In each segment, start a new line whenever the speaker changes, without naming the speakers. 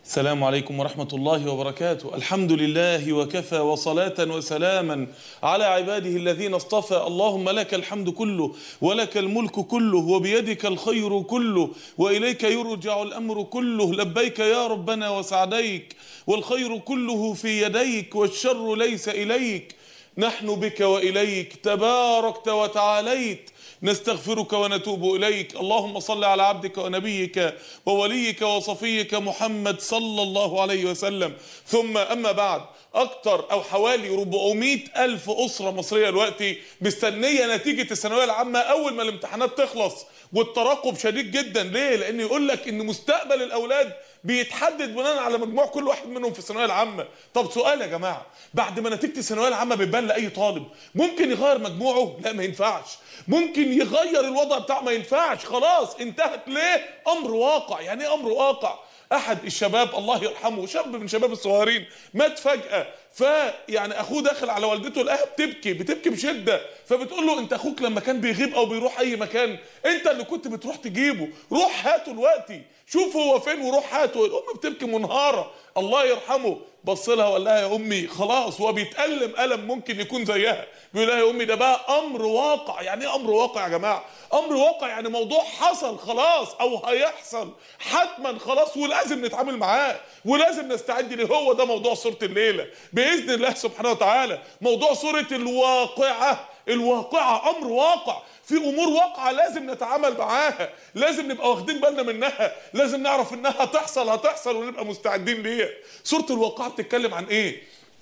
السلام عليكم ورحمة الله وبركاته الحمد لله وكفى وصلاة وسلاما على عباده الذين اصطفى اللهم لك الحمد كله ولك الملك كله وبيدك الخير كله وإليك يرجع الأمر كله لبيك يا ربنا وسعديك والخير كله في يديك والشر ليس إليك نحن بك وإليك تباركت وتعاليت نستغفرك ونتوب إليك اللهم صل على عبدك ونبيك ووليك وصفيك محمد صلى الله عليه وسلم ثم أما بعد أكتر أو حوالي 400 ألف أسرة مصرية دلوقتي مستنية نتيجة الثانوية العامة أول ما الامتحانات تخلص والترقب شديد جدا ليه؟ لأن يقول لك إن مستقبل الأولاد بيتحدد بناء على مجموع كل واحد منهم في الثانويه العامه طب سؤال يا جماعه بعد ما نتيجه الثانويه العامه بتبان لاي طالب ممكن يغير مجموعه لا ما ينفعش ممكن يغير الوضع بتاعه ما ينفعش خلاص انتهت ليه امر واقع يعني ايه امر واقع احد الشباب الله يرحمه شاب من شباب الصغيرين مات فجاه فيعني اخوه داخل على والدته لقاها بتبكي بتبكي بشده فبتقول له انت اخوك لما كان بيغيب او بيروح اي مكان انت اللي كنت بتروح تجيبه روح هاته دلوقتي شوف هو فين وروح هاته الام بتبكي منهاره الله يرحمه بص لها وقال لها يا امي خلاص هو بيتالم الم ممكن يكون زيها بيقول لها يا امي ده بقى امر واقع يعني ايه امر واقع يا جماعه امر واقع يعني موضوع حصل خلاص او هيحصل حتما خلاص ولازم نتعامل معاه ولازم نستعد ليه هو ده موضوع سوره الليله باذن الله سبحانه وتعالى موضوع سوره الواقعه الواقعه امر واقع في امور واقعه لازم نتعامل معاها لازم نبقى واخدين بالنا منها لازم نعرف انها هتحصل هتحصل ونبقى مستعدين ليها سوره الواقعه بتتكلم عن ايه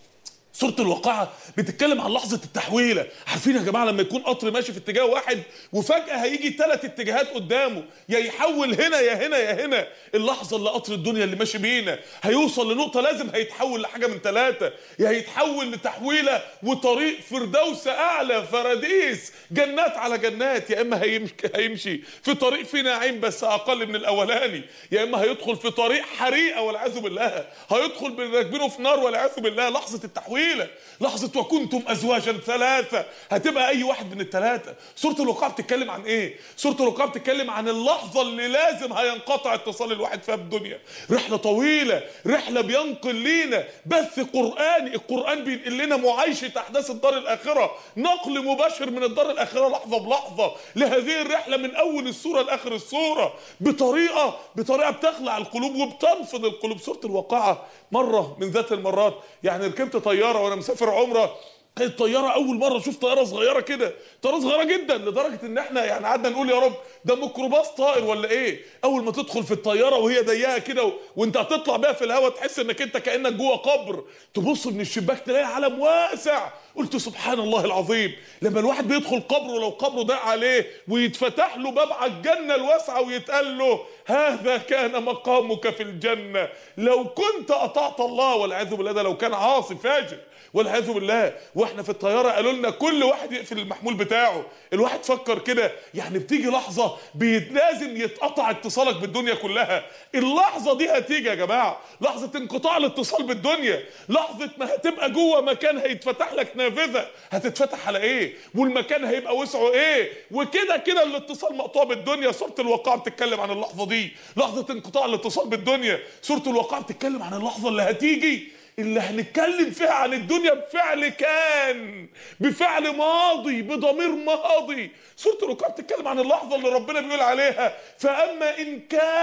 سورة الواقعة بتتكلم عن لحظة التحويلة عارفين يا جماعة لما يكون قطر ماشي في اتجاه واحد وفجأة هيجي ثلاث اتجاهات قدامه يا يحول هنا يا هنا يا هنا اللحظة اللي قطر الدنيا اللي ماشي بينا هيوصل لنقطة لازم هيتحول لحاجة من ثلاثة يا هيتحول لتحويلة وطريق فردوس أعلى فراديس جنات على جنات يا إما هيمشي, هيمشي في طريق فيه نعيم بس أقل من الأولاني يا إما هيدخل في طريق حريقة والعياذ بالله هيدخل راكبينه في نار والعياذ بالله لحظة التحويل طويلة لحظة وكنتم أزواجا ثلاثة هتبقى أي واحد من الثلاثة سورة الوقاع بتتكلم عن إيه؟ سورة الوقاع بتتكلم عن اللحظة اللي لازم هينقطع اتصال الواحد فيها بالدنيا رحلة طويلة رحلة بينقل لينا بث قرآني القرآن بينقل لنا معايشة أحداث الدار الآخرة نقل مباشر من الدار الآخرة لحظة بلحظة لهذه الرحلة من أول السورة لآخر السورة بطريقة بطريقة بتخلع القلوب وبتنفض القلوب سورة الواقعة مرة من ذات المرات يعني ركبت طيارة وانا مسافر عمره كانت طياره اول مره اشوف طياره صغيره كده طياره صغيره جدا لدرجه ان احنا يعني قعدنا نقول يا رب ده ميكروباص طائر ولا ايه اول ما تدخل في الطياره وهي ضيقه كده و... وانت هتطلع بيها في الهواء تحس انك انت كانك جوه قبر تبص من الشباك تلاقي عالم واسع قلت سبحان الله العظيم لما الواحد بيدخل قبره لو قبره ضاق عليه ويتفتح له باب على الجنه الواسعه ويتقال له هذا كان مقامك في الجنه لو كنت اطعت الله والعياذ بالله ده لو كان عاصي فاجر والعياذ بالله واحنا في الطياره قالوا لنا كل واحد يقفل المحمول بتاعه الواحد فكر كده يعني بتيجي لحظه لازم يتقطع اتصالك بالدنيا كلها اللحظه دي هتيجي يا جماعه لحظه انقطاع الاتصال بالدنيا لحظه ما هتبقى جوه مكان هيتفتح لك نافذه هتتفتح على ايه والمكان هيبقى وسعه ايه وكده كده الاتصال مقطوع بالدنيا سوره الواقعه بتتكلم عن اللحظه دي لحظه انقطاع الاتصال بالدنيا سوره الواقعه بتتكلم عن اللحظه اللي هتيجي اللي هنتكلم فيها عن الدنيا بفعل كان بفعل ماضي بضمير ماضي سورة الركوع بتتكلم عن اللحظة اللي ربنا بيقول عليها فأما إن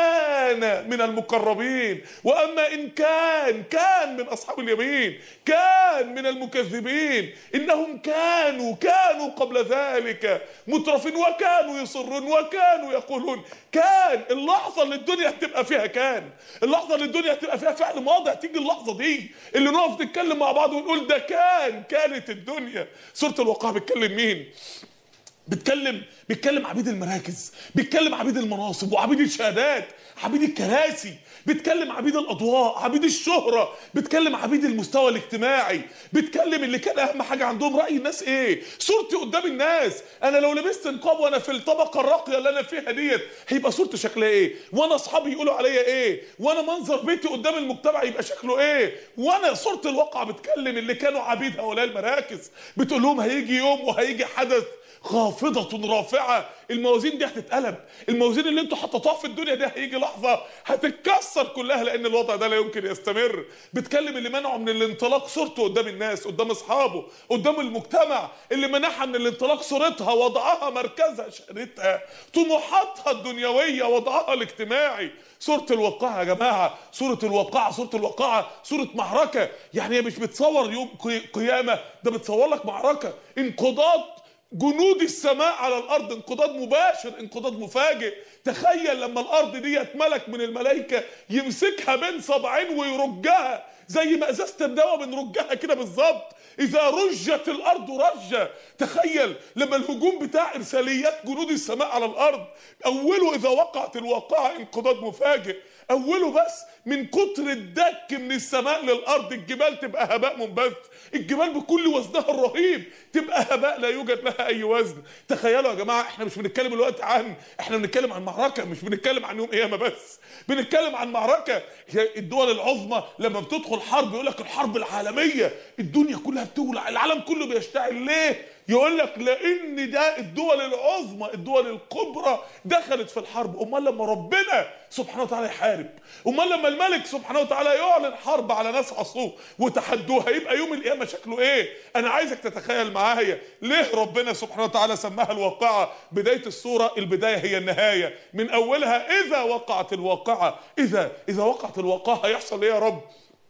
كان من المقربين وأما إن كان كان من أصحاب اليمين كان من المكذبين إنهم كانوا كانوا قبل ذلك مترفين وكانوا يصرون وكانوا يقولون كان اللحظة اللي الدنيا هتبقى فيها كان اللحظة اللي الدنيا هتبقى فيها فعل ماضي هتيجي اللحظة دي اللي نقف نتكلم مع بعض ونقول ده كان كانت الدنيا سورة الواقعة بتكلم مين بتكلم بيتكلم عبيد المراكز بيتكلم عبيد المناصب وعبيد الشهادات عبيد الكراسي بيتكلم عبيد الاضواء عبيد الشهره بيتكلم عبيد المستوى الاجتماعي بيتكلم اللي كان اهم حاجه عندهم راي الناس ايه صورتي قدام الناس انا لو لبست نقاب وانا في الطبقه الراقيه اللي انا فيها ديت هيبقى صورتي شكلها ايه وانا اصحابي يقولوا عليا ايه وانا منظر بيتي قدام المجتمع يبقى شكله ايه وانا صوره الواقع بتكلم اللي كانوا عبيد هؤلاء المراكز بتقول لهم هيجي يوم وهيجي حدث خافضة رافعة الموازين دي هتتقلب الموازين اللي انتوا حطيتوها في الدنيا دي هيجي لحظة هتتكسر كلها لان الوضع ده لا يمكن يستمر بتكلم اللي منعه من الانطلاق صورته قدام الناس قدام اصحابه قدام المجتمع اللي منعها من الانطلاق صورتها وضعها مركزها شهرتها طموحاتها الدنيوية وضعها الاجتماعي سورة الواقعة يا جماعة سورة الواقعة سورة الواقعة سورة معركة يعني هي مش بتصور يوم قي- قيامة ده بتصور لك معركة انقضاض جنود السماء على الارض انقضاض مباشر انقضاض مفاجئ تخيل لما الارض ديت ملك من الملائكه يمسكها بين صبعين ويرجها زي ما ازازه الدواء بنرجها كده بالظبط اذا رجت الارض رجه تخيل لما الهجوم بتاع ارساليات جنود السماء على الارض اوله اذا وقعت الواقعه انقضاض مفاجئ اوله بس من كتر الدك من السماء للارض الجبال تبقى هباء منبث الجبال بكل وزنها الرهيب تبقى هباء لا يوجد لها اي وزن تخيلوا يا جماعه احنا مش بنتكلم الوقت عن احنا بنتكلم عن معركه مش بنتكلم عن يوم قيامه بس بنتكلم عن معركه هي الدول العظمى لما بتدخل حرب يقول لك الحرب العالميه الدنيا كلها بتولع العالم كله بيشتعل ليه يقول لك لان ده الدول العظمى الدول الكبرى دخلت في الحرب امال لما ربنا سبحانه وتعالى يحارب امال لما الملك سبحانه وتعالى يعلن حرب على ناس عصوه وتحدوه هيبقى يوم القيامه شكله ايه انا عايزك تتخيل معايا ليه ربنا سبحانه وتعالى سماها الواقعه بدايه السوره البدايه هي النهايه من اولها اذا وقعت الواقعه اذا اذا وقعت الواقعه هيحصل ايه يا رب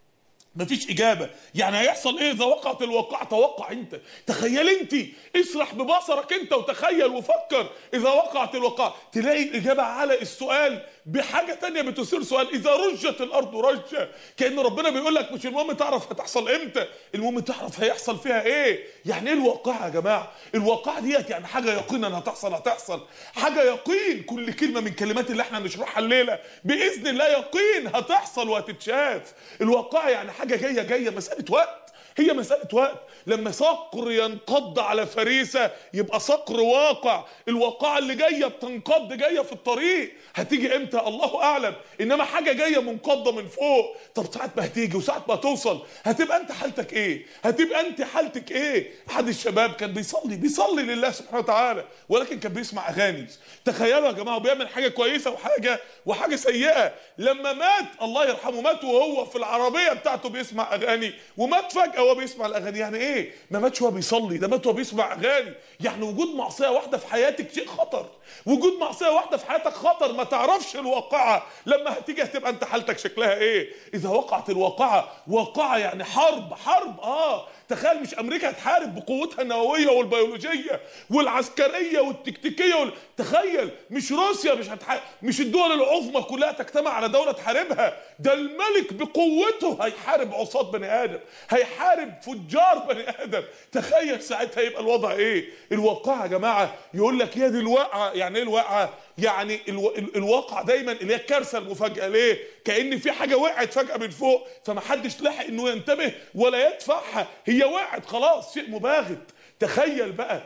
مفيش اجابه يعني هيحصل ايه اذا وقعت الواقعه توقع انت تخيل انت اسرح ببصرك انت وتخيل وفكر اذا وقعت الواقعه تلاقي الاجابه على السؤال بحاجه تانية بتثير سؤال اذا رجت الارض رجه كان ربنا بيقول لك مش المهم تعرف هتحصل امتى المهم تعرف هيحصل فيها ايه يعني ايه الواقعه يا جماعه الواقعه ديت يعني حاجه يقينا هتحصل هتحصل حاجه يقين كل كلمه من كلمات اللي احنا هنشرحها الليله باذن الله يقين هتحصل وهتتشاف الواقعه يعني حاجه جايه جايه مساله وقت هي مسألة وقت لما صقر ينقض على فريسة يبقى صقر واقع الواقعة اللي جاية بتنقض جاية في الطريق هتيجي امتى الله اعلم انما حاجة جاية منقضة من فوق طب ساعة ما هتيجي وساعة ما توصل هتبقى انت حالتك ايه هتبقى انت حالتك ايه احد الشباب كان بيصلي بيصلي لله سبحانه وتعالى ولكن كان بيسمع اغاني تخيلوا يا جماعة بيعمل حاجة كويسة وحاجة وحاجة سيئة لما مات الله يرحمه مات وهو في العربية بتاعته بيسمع اغاني ومات فجأة وهو بيسمع الاغاني يعني ايه ما ماتش وهو بيصلي ده مات وهو بيسمع اغاني يعني وجود معصيه واحده في حياتك شيء خطر وجود معصيه واحده في حياتك خطر ما تعرفش الواقعه لما هتيجي هتبقى انت حالتك شكلها ايه اذا وقعت الواقعه واقعه يعني حرب حرب اه تخيل مش امريكا هتحارب بقوتها النوويه والبيولوجيه والعسكريه والتكتيكيه وال... تخيل مش روسيا مش هتحارب مش الدول العظمى كلها تجتمع على دوله تحاربها ده الملك بقوته هيحارب عصاة بني ادم هيحارب فجار بني ادم تخيل ساعتها يبقى الوضع ايه الواقعه يا جماعه يقول لك يا دي الواقعه يعني ايه الواقعه يعني الو... ال- الواقع دايما اللي هي الكارثه المفاجئه ليه كان في حاجه وقعت فجاه من فوق فمحدش لحق انه ينتبه ولا يدفعها هي وقعت خلاص شيء مباغت تخيل بقى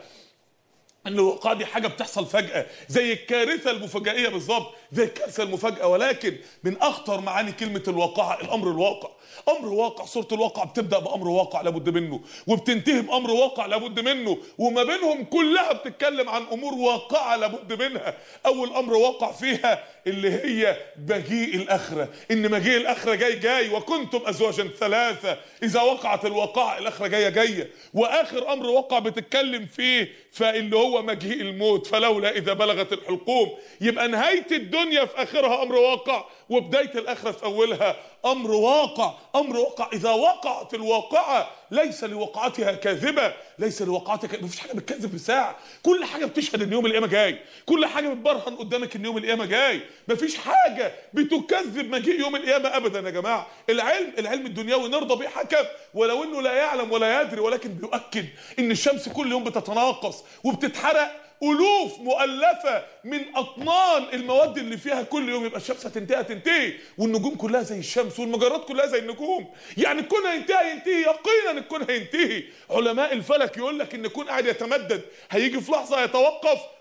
ان الواقعه دي حاجه بتحصل فجاه زي الكارثه المفاجئيه بالظبط زي الكارثه المفاجئه ولكن من اخطر معاني كلمه الواقعه الامر الواقع امر واقع صوره الواقع بتبدا بامر واقع لابد منه وبتنتهي بامر واقع لابد منه وما بينهم كلها بتتكلم عن امور واقعه لابد منها اول امر واقع فيها اللي هي مجيء الاخره ان مجيء الاخره جاي جاي وكنتم ازواجا ثلاثه اذا وقعت الواقعه الاخره جايه جايه واخر امر واقع بتتكلم فيه فاللي هو مجيء الموت فلولا اذا بلغت الحلقوم يبقى نهايه الدنيا في اخرها امر واقع وبدايه الاخره في اولها امر واقع امر واقع اذا وقعت الواقعه ليس لوقعتها كاذبه ليس لوقعتها كاذبة. مفيش حاجه بتكذب بساعه كل حاجه بتشهد ان يوم القيامه جاي كل حاجه بتبرهن قدامك ان يوم القيامه جاي مفيش حاجه بتكذب مجيء يوم القيامه ابدا يا جماعه العلم العلم الدنيوي نرضى به حكم ولو انه لا يعلم ولا يدري ولكن بيؤكد ان الشمس كل يوم بتتناقص وبتتحرق الوف مؤلفه من اطنان المواد اللي فيها كل يوم يبقى الشمس هتنتهي هتنتهي والنجوم كلها زي الشمس والمجرات كلها زي النجوم يعني الكون هينتهي هينتهي يقينا الكون هينتهي علماء الفلك يقول لك ان الكون قاعد يتمدد هيجي في لحظه يتوقف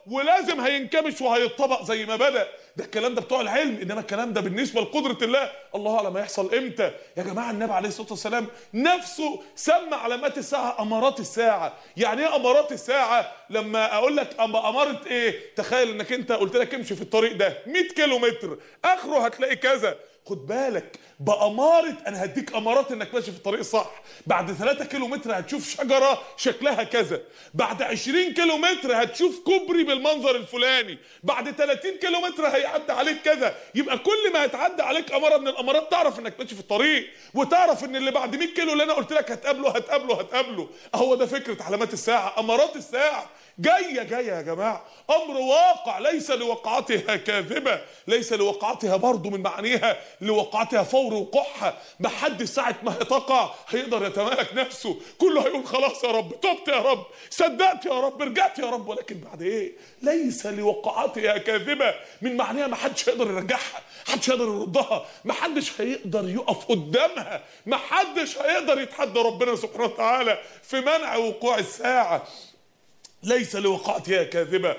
ولازم هينكمش وهيتطبق زي ما بدا ده الكلام ده بتوع العلم انما الكلام ده بالنسبه لقدره الله الله اعلم هيحصل امتى يا جماعه النبي عليه الصلاه والسلام نفسه سمى علامات الساعه امارات الساعه يعني ايه امارات الساعه لما اقول لك أما اماره ايه تخيل انك انت قلت لك امشي في الطريق ده 100 كيلو متر اخره هتلاقي كذا خد بالك بأمارة أنا هديك أمارات إنك ماشي في الطريق الصح بعد 3 كيلو متر هتشوف شجرة شكلها كذا بعد 20 كيلو متر هتشوف كوبري بالمنظر الفلاني بعد 30 كيلو متر هيعدي عليك كذا يبقى كل ما هتعدي عليك أمارة من الأمارات تعرف إنك ماشي في الطريق وتعرف إن اللي بعد 100 كيلو اللي أنا قلت لك هتقابله هتقابله هتقابله أهو ده فكرة علامات الساعة أمارات الساعة جاية جاية يا جماعة أمر واقع ليس لوقعتها كاذبة ليس لوقعتها برضه من معانيها لوقعتها فور وقوعها ما حد ساعة ما هتقع هيقدر يتمالك نفسه كله هيقول خلاص يا رب تبت يا رب صدقت يا رب رجعت يا رب ولكن بعد ايه ليس لوقعتها كاذبة من معانيها ما حدش هيقدر يرجعها حدش هيقدر يردها ما حدش هيقدر يقف قدامها ما حدش هيقدر يتحدى ربنا سبحانه وتعالى في منع وقوع الساعة ليس لوقعتها كاذبة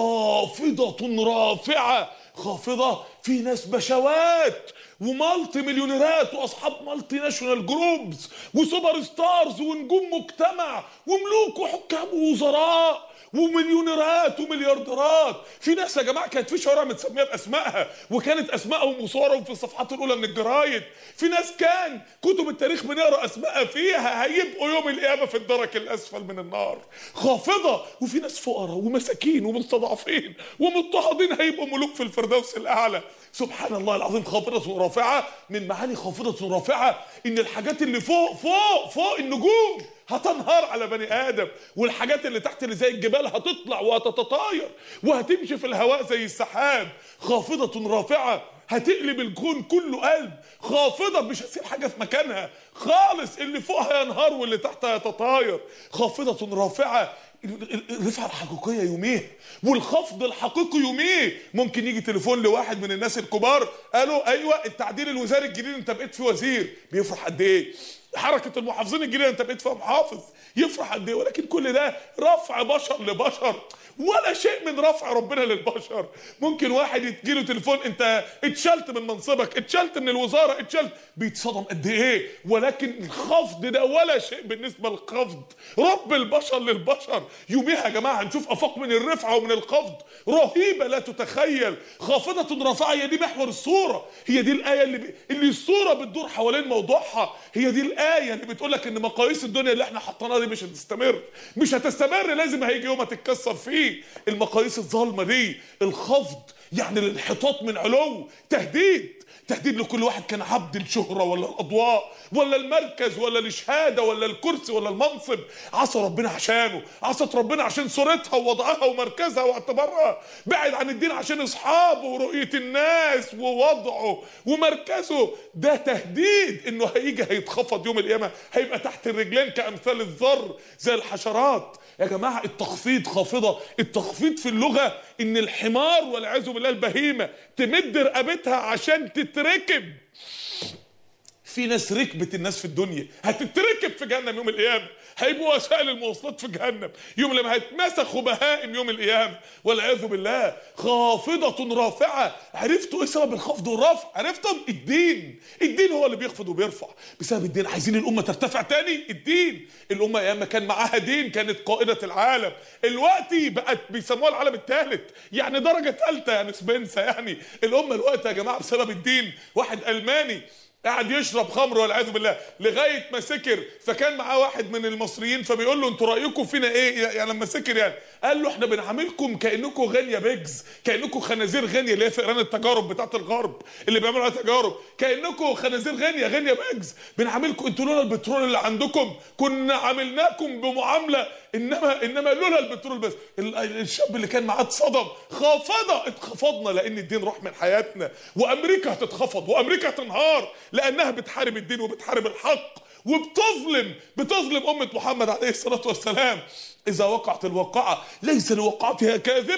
خافضة رافعة خافضة في ناس بشوات ومالتي مليونيرات واصحاب مالتي ناشونال جروبز وسوبر ستارز ونجوم مجتمع وملوك وحكام ووزراء ومليونيرات ومليارديرات في ناس يا جماعه كانت في شوارع متسميه باسمائها وكانت اسمائهم وصورهم في الصفحات الاولى من الجرايد في ناس كان كتب التاريخ بنقرا اسمائها فيها هيبقوا يوم القيامه في الدرك الاسفل من النار خافضه وفي ناس فقراء ومساكين ومستضعفين ومضطهدين هيبقوا ملوك في الفردوس الاعلى سبحان الله العظيم خافضه رافعه من معاني خافضه رافعه ان الحاجات اللي فوق فوق فوق النجوم هتنهار على بني ادم والحاجات اللي تحت اللي زي الجبال هتطلع وهتتطاير وهتمشي في الهواء زي السحاب خافضة رافعة هتقلب الكون كله قلب خافضة مش هتسيب حاجة في مكانها خالص اللي فوقها ينهار واللي تحتها يتطاير خافضة رافعة الرفعة الحقيقية يوميه والخفض الحقيقي يوميه ممكن يجي تليفون لواحد من الناس الكبار قالوا ايوه التعديل الوزاري الجديد انت بقيت فيه وزير بيفرح قد ايه حركة المحافظين الجديدة انت بقيت فيها محافظ يفرح قد ايه ولكن كل ده رفع بشر لبشر ولا شيء من رفع ربنا للبشر ممكن واحد يجيله تليفون انت اتشلت من منصبك اتشلت من الوزاره اتشلت بيتصدم قد ايه ولكن الخفض ده ولا شيء بالنسبه للخفض رب البشر للبشر يوميها يا جماعه هنشوف افاق من الرفعه ومن الخفض رهيبه لا تتخيل خافضه رافعه هي دي محور الصوره هي دي الايه اللي ب... اللي الصوره بتدور حوالين موضوعها هي دي الايه اللي بتقول لك ان مقاييس الدنيا اللي احنا حطيناها دي مش هتستمر مش هتستمر لازم هيجي يوم هتتكسر فيه المقاييس الظالمه دي الخفض يعني الانحطاط من علو تهديد تهديد لكل واحد كان عبد الشهرة ولا الأضواء ولا المركز ولا الشهادة ولا الكرسي ولا المنصب عصى ربنا عشانه عصت ربنا عشان صورتها ووضعها ومركزها واعتبارها بعد عن الدين عشان أصحابه ورؤية الناس ووضعه ومركزه ده تهديد إنه هيجي هيتخفض يوم القيامة هيبقى تحت الرجلين كأمثال الذر زي الحشرات يا جماعة التخفيض خافضة التخفيض في اللغة إن الحمار والعياذ بالله البهيمة تمد رقبتها عشان تتركب في ناس ركبت الناس في الدنيا هتتركب في جهنم يوم القيامة هيبقوا وسائل المواصلات في جهنم يوم لما هيتمسخوا بهائم يوم القيامة والعياذ بالله خافضة رافعة عرفتوا ايه سبب الخفض والرفع عرفتم الدين الدين هو اللي بيخفض وبيرفع بسبب الدين عايزين الأمة ترتفع تاني الدين الأمة ايام ما كان معاها دين كانت قائدة العالم الوقت بقت بيسموها العالم الثالث يعني درجة ثالثة يعني سبنسة يعني الأمة الوقت يا جماعة بسبب الدين واحد ألماني قاعد يشرب خمر والعياذ بالله لغايه ما سكر فكان معاه واحد من المصريين فبيقول له انتوا رايكم فينا ايه يعني لما سكر يعني قال له احنا بنعاملكم كانكم غنيه بيجز كانكم خنازير غنيه اللي هي فئران التجارب بتاعت الغرب اللي بيعملوا عليها تجارب كانكم خنازير غنيه غنيه بيجز بنعاملكم انتوا لولا البترول اللي عندكم كنا عاملناكم بمعامله انما انما لولا البترول بس الشاب اللي كان معاه اتصدم خافضه اتخفضنا لان الدين راح من حياتنا وامريكا هتتخفض وامريكا هتنهار لانها بتحارب الدين وبتحارب الحق وبتظلم بتظلم امه محمد عليه الصلاه والسلام اذا وقعت الواقعه ليس لوقعتها كاذبه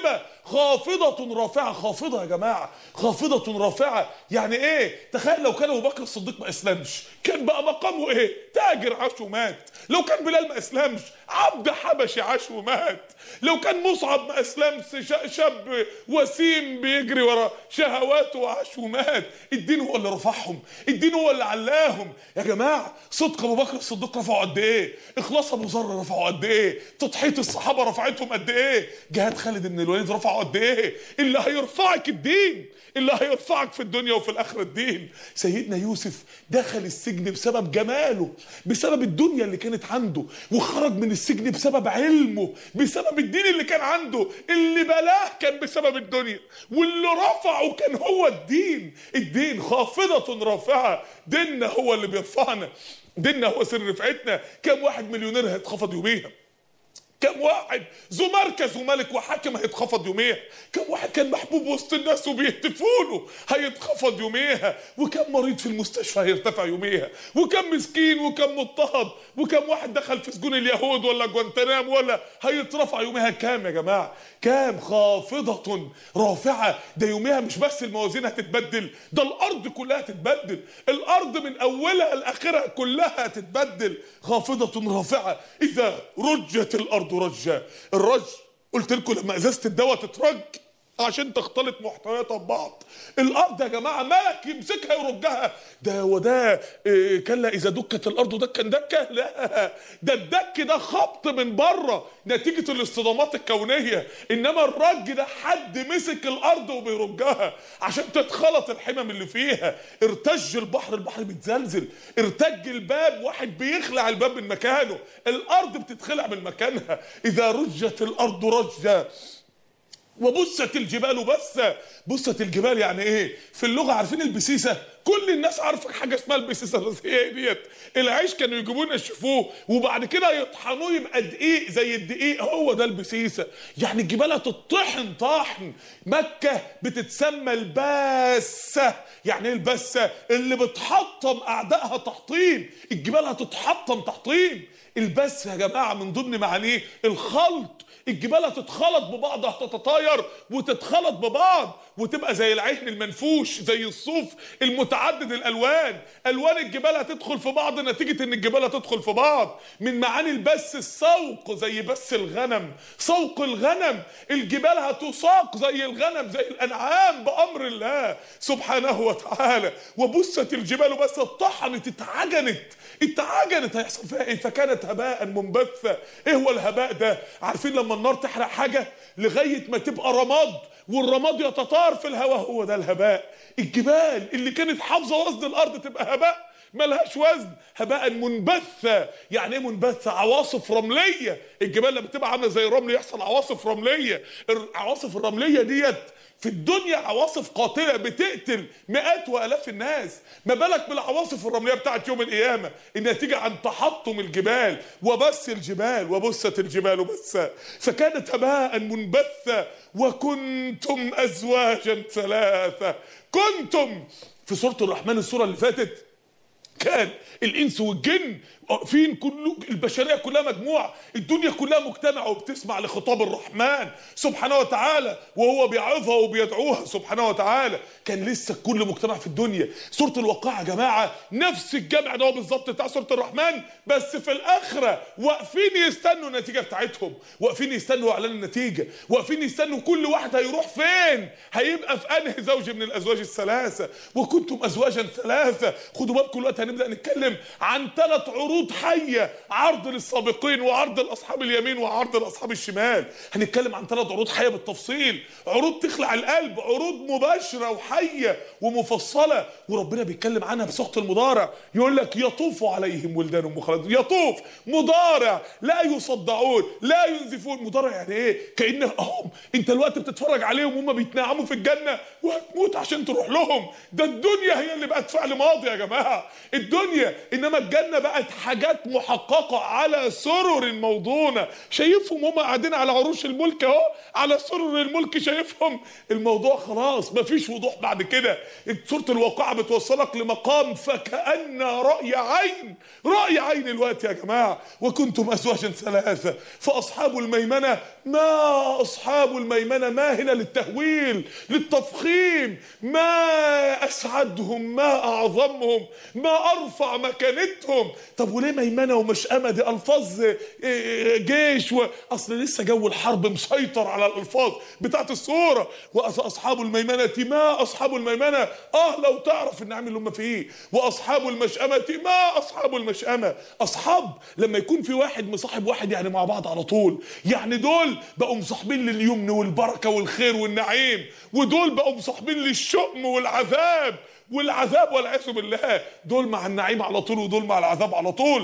خافضة رافعة خافضة يا جماعة خافضة رافعة يعني ايه تخيل لو كان ابو بكر الصديق ما اسلمش كان بقى مقامه ايه تاجر عاش ومات لو كان بلال ما اسلمش عبد حبشي عاش ومات لو كان مصعب ما اسلمش ش- شاب وسيم بيجري ورا شهواته وعاش ومات الدين هو اللي رفعهم الدين هو اللي علاهم يا جماعه صدق ابو بكر الصديق رفعه قد ايه اخلاص ابو ذر رفعه قد ايه تضحيه الصحابه رفعتهم قد ايه جهاد خالد بن الوليد رفعه قد ايه اللي هيرفعك الدين اللي هيرفعك في الدنيا وفي الاخره الدين سيدنا يوسف دخل السجن بسبب جماله بسبب الدنيا اللي كانت عنده وخرج من السجن بسبب علمه بسبب الدين اللي كان عنده اللي بلاه كان بسبب الدنيا واللي رفعه كان هو الدين الدين خافضة رافعة ديننا هو اللي بيرفعنا ديننا هو سر رفعتنا كم واحد مليونير هيتخفض يوميها كم واحد ذو مركز وملك وحاكم هيتخفض يوميها كم واحد كان محبوب وسط الناس وبيهتفوا له هيتخفض يوميها وكم مريض في المستشفى هيرتفع يوميها وكم مسكين وكم مضطهد وكم واحد دخل في سجون اليهود ولا جوانتنام ولا هيترفع يوميها كام يا جماعه كام خافضة رافعة ده يوميها مش بس الموازين هتتبدل ده الأرض كلها هتتبدل الأرض من أولها لآخرها كلها هتتبدل خافضة رافعة إذا رجت الأرض رجا الرج قلت لكم لما ازازه الدواء تترج عشان تختلط محتوياتها ببعض الارض يا جماعه ملك يمسكها يرجها ده وده إيه كلا اذا دكت الارض دكا دكه لا ده الدك ده خبط من بره نتيجه الاصطدامات الكونيه انما الرج ده حد مسك الارض وبيرجها عشان تتخلط الحمم اللي فيها ارتج البحر البحر بيتزلزل ارتج الباب واحد بيخلع الباب من مكانه الارض بتتخلع من مكانها اذا رجت الارض رجا وبست الجبال بسة بست الجبال يعني ايه في اللغة عارفين البسيسة كل الناس عارفة حاجة اسمها البسيسة بس هي ديت العيش كانوا يجيبوه ينشفوه وبعد كده يطحنوه يبقى دقيق زي الدقيق هو ده البسيسة يعني الجبال هتطحن طحن مكة بتتسمى الباسة يعني ايه الباسة اللي بتحطم اعدائها تحطيم الجبال هتتحطم تحطيم البس يا جماعة من ضمن معانيه الخلط الجبال هتتخلط ببعض هتتطاير وتتخلط ببعض وتبقى زي العهن المنفوش زي الصوف المتعدد الالوان الوان الجبال هتدخل في بعض نتيجه ان الجبال هتدخل في بعض من معاني البث السوق زي بث الغنم سوق الغنم الجبال هتساق زي الغنم زي الانعام بامر الله سبحانه وتعالى وبست الجبال بس اتطحنت اتعجنت اتعجنت هيحصل فيها ايه فكانت هباء منبثة ايه هو الهباء ده عارفين لما النار تحرق حاجة لغاية ما تبقى رماد والرماد يتطار في الهواء هو ده الهباء الجبال اللي كانت حافظة وزن الارض تبقى هباء ملهاش وزن هباء منبثة يعني ايه منبثة عواصف رملية الجبال لما تبقى عاملة زي الرمل يحصل عواصف رملية العواصف الرملية ديت في الدنيا عواصف قاتله بتقتل مئات والاف الناس ما بالك بالعواصف الرمليه بتاعت يوم القيامه النتيجه عن تحطم الجبال وبس الجبال وبست الجبال بسا فكانت هباء منبثه وكنتم ازواجا ثلاثه كنتم في سوره الرحمن السوره اللي فاتت كان الانس والجن واقفين كله البشريه كلها مجموعه الدنيا كلها مجتمعه وبتسمع لخطاب الرحمن سبحانه وتعالى وهو بيعظها وبيدعوها سبحانه وتعالى كان لسه الكل مجتمع في الدنيا سوره الواقعه يا جماعه نفس الجمع ده هو بالظبط بتاع سوره الرحمن بس في الاخره واقفين يستنوا النتيجه بتاعتهم واقفين يستنوا اعلان النتيجه واقفين يستنوا كل واحد هيروح فين هيبقى في انهي زوج من الازواج الثلاثه وكنتم ازواجا ثلاثه خدوا بالكم دلوقتي هنبدا نتكلم عن ثلاث عروض حيه عرض للسابقين وعرض لاصحاب اليمين وعرض لاصحاب الشمال هنتكلم عن ثلاث عروض حيه بالتفصيل عروض تخلع القلب عروض مباشره وحيه ومفصله وربنا بيتكلم عنها بصيغه المضارع يقول لك يطوف عليهم ولدان مخلدون يطوف مضارع لا يصدعون لا ينزفون مضارع يعني ايه كانه هم انت الوقت بتتفرج عليهم وهم بيتنعموا في الجنه وهتموت عشان تروح لهم ده الدنيا هي اللي بقت فعل ماضي يا جماعه الدنيا انما الجنه بقت حاجات محققه على سرر موضونه شايفهم هم قاعدين على عروش الملك اهو على سرر الملك شايفهم الموضوع خلاص مفيش وضوح بعد كده سوره الواقعه بتوصلك لمقام فكأن رأي عين رأي عين الوقت يا جماعه وكنتم ازواجا ثلاثه فاصحاب الميمنه ما اصحاب الميمنه ما هنا للتهويل للتفخيم ما اسعدهم ما اعظمهم ما ارفع مكانتهم طب وليه ميمنه ومشأمه دي الفاظ إيه، جيش و... اصل لسه جو الحرب مسيطر على الالفاظ بتاعت السوره واصحاب الميمنه ما اصحاب الميمنه اه لو تعرف النعم اللي هم فيه واصحاب المشأمه ما اصحاب المشأمه اصحاب لما يكون في واحد مصاحب واحد يعني مع بعض على طول يعني دول بقوا مصاحبين لليمن والبركه والخير والنعيم ودول بقوا مصاحبين للشؤم والعذاب والعذاب والعياذ بالله دول مع النعيم على طول ودول مع العذاب على طول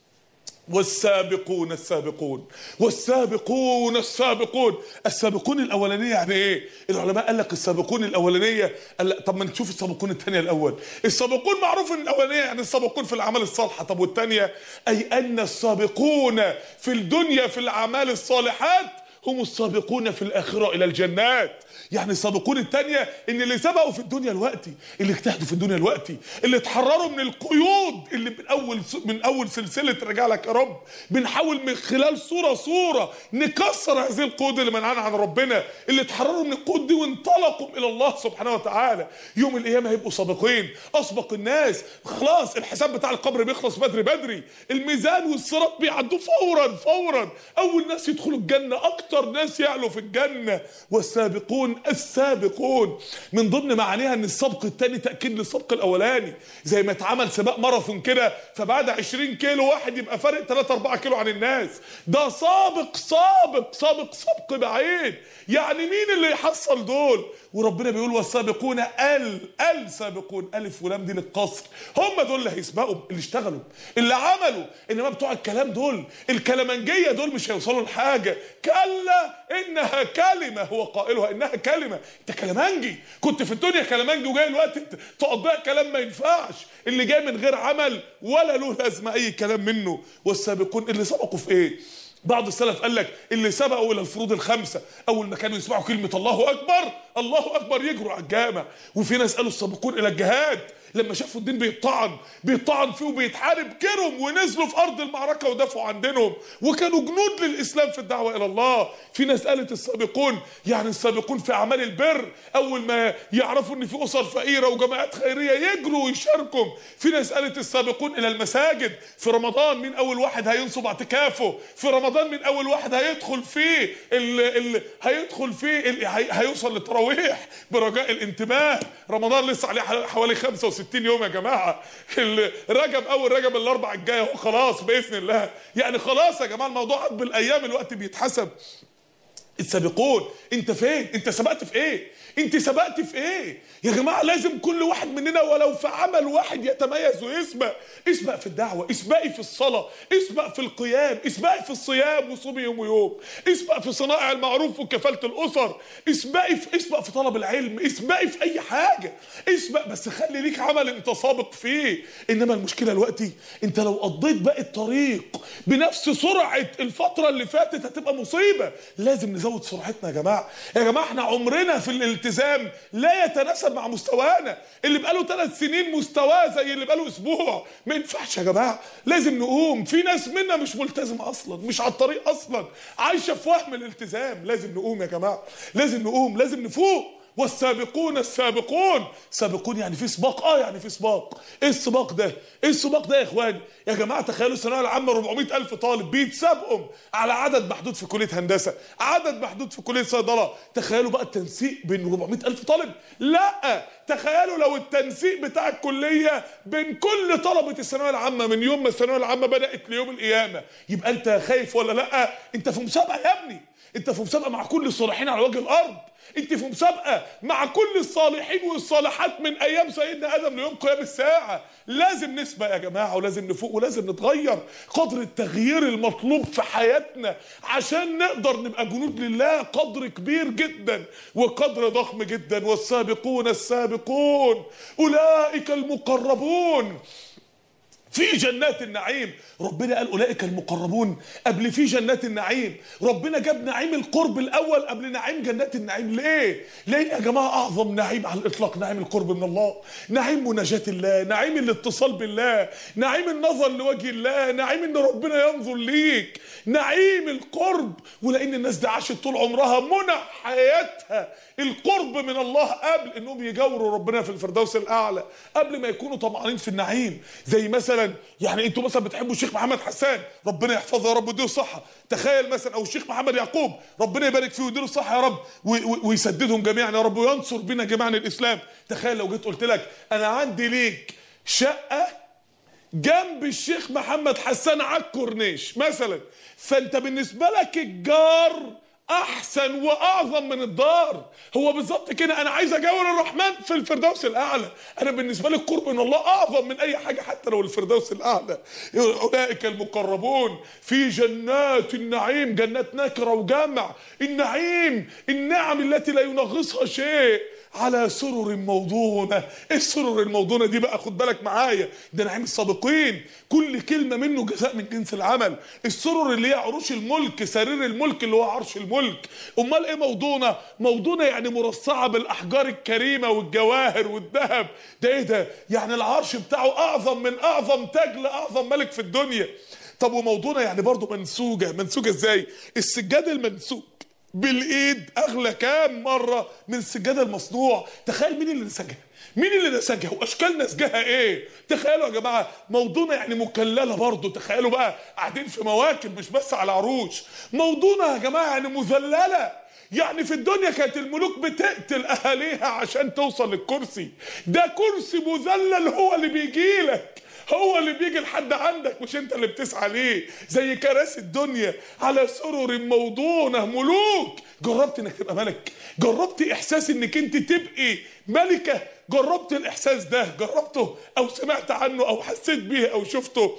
والسابقون السابقون والسابقون السابقون السابقون الاولانيه يعني ايه العلماء قال لك السابقون الاولانيه قال لك طب ما نشوف السابقون الثانيه الاول السابقون معروف ان الاولانيه يعني السابقون في الاعمال الصالحه طب والثانيه اي ان السابقون في الدنيا في الاعمال الصالحات هم السابقون في الآخرة إلى الجنات يعني السابقون التانية إن اللي سبقوا في الدنيا الوقتي اللي اجتهدوا في الدنيا الوقتي اللي اتحرروا من القيود اللي من أول من أول سلسلة رجع لك يا رب بنحاول من خلال صورة صورة نكسر هذه القيود اللي منعنا عن ربنا اللي اتحرروا من القيود دي وانطلقوا إلى الله سبحانه وتعالى يوم القيامة هيبقوا سابقين أسبق الناس خلاص الحساب بتاع القبر بيخلص بدري بدري الميزان والصراط بيعدوا فورا فورا أول ناس يدخلوا الجنة أكتر اكتر ناس يعلوا في الجنه والسابقون السابقون من ضمن معانيها ان السبق الثاني تاكيد للسبق الاولاني زي ما اتعمل سباق ماراثون كده فبعد 20 كيلو واحد يبقى فارق 3 4 كيلو عن الناس ده سابق سابق سابق سبق بعيد يعني مين اللي يحصل دول وربنا بيقول والسابقون ال السابقون الف ولام دي للقصر هم دول اللي هيسبقوا اللي اشتغلوا اللي عملوا انما بتوع الكلام دول الكلامنجيه دول مش هيوصلوا لحاجه كلا انها كلمه هو قائلها انها كلمه انت كلامنجي كنت في الدنيا كلامنجي وجاي الوقت تقضيها كلام ما ينفعش اللي جاي من غير عمل ولا له لازمه اي كلام منه والسابقون اللي سبقوا في ايه بعض السلف قال لك اللي سبقوا الى الفروض الخمسه اول ما كانوا يسمعوا كلمه الله اكبر الله اكبر يجروا على الجامع وفي ناس قالوا السابقون الى الجهاد لما شافوا الدين بيطعن بيطعن فيه وبيتحارب جروا ونزلوا في ارض المعركه ودافعوا عن دينهم وكانوا جنود للاسلام في الدعوه الى الله في ناس قالت السابقون يعني السابقون في اعمال البر اول ما يعرفوا ان في اسر فقيره وجماعات خيريه يجروا ويشاركوا في ناس قالت السابقون الى المساجد في رمضان مين اول واحد هينصب اعتكافه في رمضان مين اول واحد هيدخل فيه ال ال هيدخل فيه ال هيوصل للتراويح برجاء الانتباه رمضان لسه عليه حوالي 65 60 يوم يا جماعه رجب اول رجب الاربع الجايه اهو خلاص باذن الله يعني خلاص يا جماعه الموضوع بالايام الوقت بيتحسب السابقون انت فين انت سبقت في ايه انت سبقت في ايه يا جماعه لازم كل واحد مننا ولو في عمل واحد يتميز ويسبق اسبق في الدعوه اسبقي في الصلاه اسبق في القيام اسبقي في الصيام وصومي يوم ويوم اسبق في صنائع المعروف وكفاله الاسر اسبقي في اسبق في طلب العلم اسبقي في اي حاجه اسبق بس خلي ليك عمل انت سابق فيه انما المشكله دلوقتي انت لو قضيت باقي الطريق بنفس سرعه الفتره اللي فاتت هتبقى مصيبه لازم نزود سرعتنا يا جماعه يا جماعه احنا عمرنا في الالتزام لا يتناسب مع مستوانا اللي بقاله ثلاث سنين مستواه زي اللي بقاله اسبوع ما ينفعش يا جماعه لازم نقوم في ناس منا مش ملتزمه اصلا مش على الطريق اصلا عايشه في وهم الالتزام لازم نقوم يا جماعه لازم نقوم لازم نفوق والسابقون السابقون سابقون يعني في سباق اه يعني في سباق ايه السباق ده ايه السباق ده يا اخواني يا جماعه تخيلوا الثانويه العامه 400 الف طالب بيتسابقوا على عدد محدود في كليه هندسه عدد محدود في كليه صيدله تخيلوا بقى التنسيق بين 400 الف طالب لا تخيلوا لو التنسيق بتاع الكليه بين كل طلبه الثانويه العامه من يوم ما الثانويه العامه بدات ليوم القيامه يبقى انت خايف ولا لا انت في مسابقه يا ابني انت في مسابقه مع كل الصالحين على وجه الارض انت في مسابقه مع كل الصالحين والصالحات من ايام سيدنا ادم ليوم قيام الساعه لازم نسبق يا جماعه ولازم نفوق ولازم نتغير قدر التغيير المطلوب في حياتنا عشان نقدر نبقى جنود لله قدر كبير جدا وقدر ضخم جدا والسابقون السابقون اولئك المقربون في جنات النعيم ربنا قال اولئك المقربون قبل في جنات النعيم ربنا جاب نعيم القرب الاول قبل نعيم جنات النعيم ليه ليه يا جماعه اعظم نعيم على الاطلاق نعيم القرب من الله نعيم مناجاه الله نعيم الاتصال بالله نعيم النظر لوجه الله نعيم ان ربنا ينظر ليك نعيم القرب ولان الناس دي عاشت طول عمرها منى حياتها القرب من الله قبل انهم يجاوروا ربنا في الفردوس الاعلى قبل ما يكونوا طمعانين في النعيم زي مثلا يعني انتوا مثلا بتحبوا الشيخ محمد حسان ربنا يحفظه يا رب ويديله الصحه تخيل مثلا او الشيخ محمد يعقوب ربنا يبارك فيه ويديله الصحه يا رب وي- وي- ويسددهم جميعا يا رب وينصر بنا جميعا الاسلام تخيل لو جيت قلت لك انا عندي ليك شقه جنب الشيخ محمد حسان على الكورنيش مثلا فانت بالنسبه لك الجار احسن واعظم من الدار هو بالظبط كده انا عايز اجاور الرحمن في الفردوس الاعلى انا بالنسبه لي القرب من الله اعظم من اي حاجه حتى لو الفردوس الاعلى اولئك المقربون في جنات النعيم جنات نكره وجمع النعيم النعم التي لا ينغصها شيء على سرر موضونة ايه السرر الموضونة دي بقى خد بالك معايا ده نعيم السابقين كل كلمة منه جزاء من جنس العمل السرر اللي هي عروش الملك سرير الملك اللي هو عرش الملك امال ايه موضونة موضونة يعني مرصعة بالاحجار الكريمة والجواهر والذهب ده ايه ده يعني العرش بتاعه اعظم من اعظم تاج لاعظم ملك في الدنيا طب وموضونة يعني برضو منسوجة منسوجة ازاي السجاد المنسوج بالايد اغلى كام مره من السجاده المصنوع تخيل مين اللي نسجها مين اللي نسجها واشكال نسجها ايه تخيلوا يا جماعه موضوعنا يعني مكلله برضه تخيلوا بقى قاعدين في مواكب مش بس على عروش موضوعنا يا جماعه يعني مذلله يعني في الدنيا كانت الملوك بتقتل اهاليها عشان توصل للكرسي ده كرسي مذلل هو اللي بيجي لك هو اللي بيجي لحد عندك مش انت اللي بتسعى ليه زي كراسي الدنيا على سرر موضونة ملوك جربت انك تبقى ملك جربت احساس انك انت تبقي ملكة جربت الاحساس ده جربته او سمعت عنه او حسيت بيه او شفته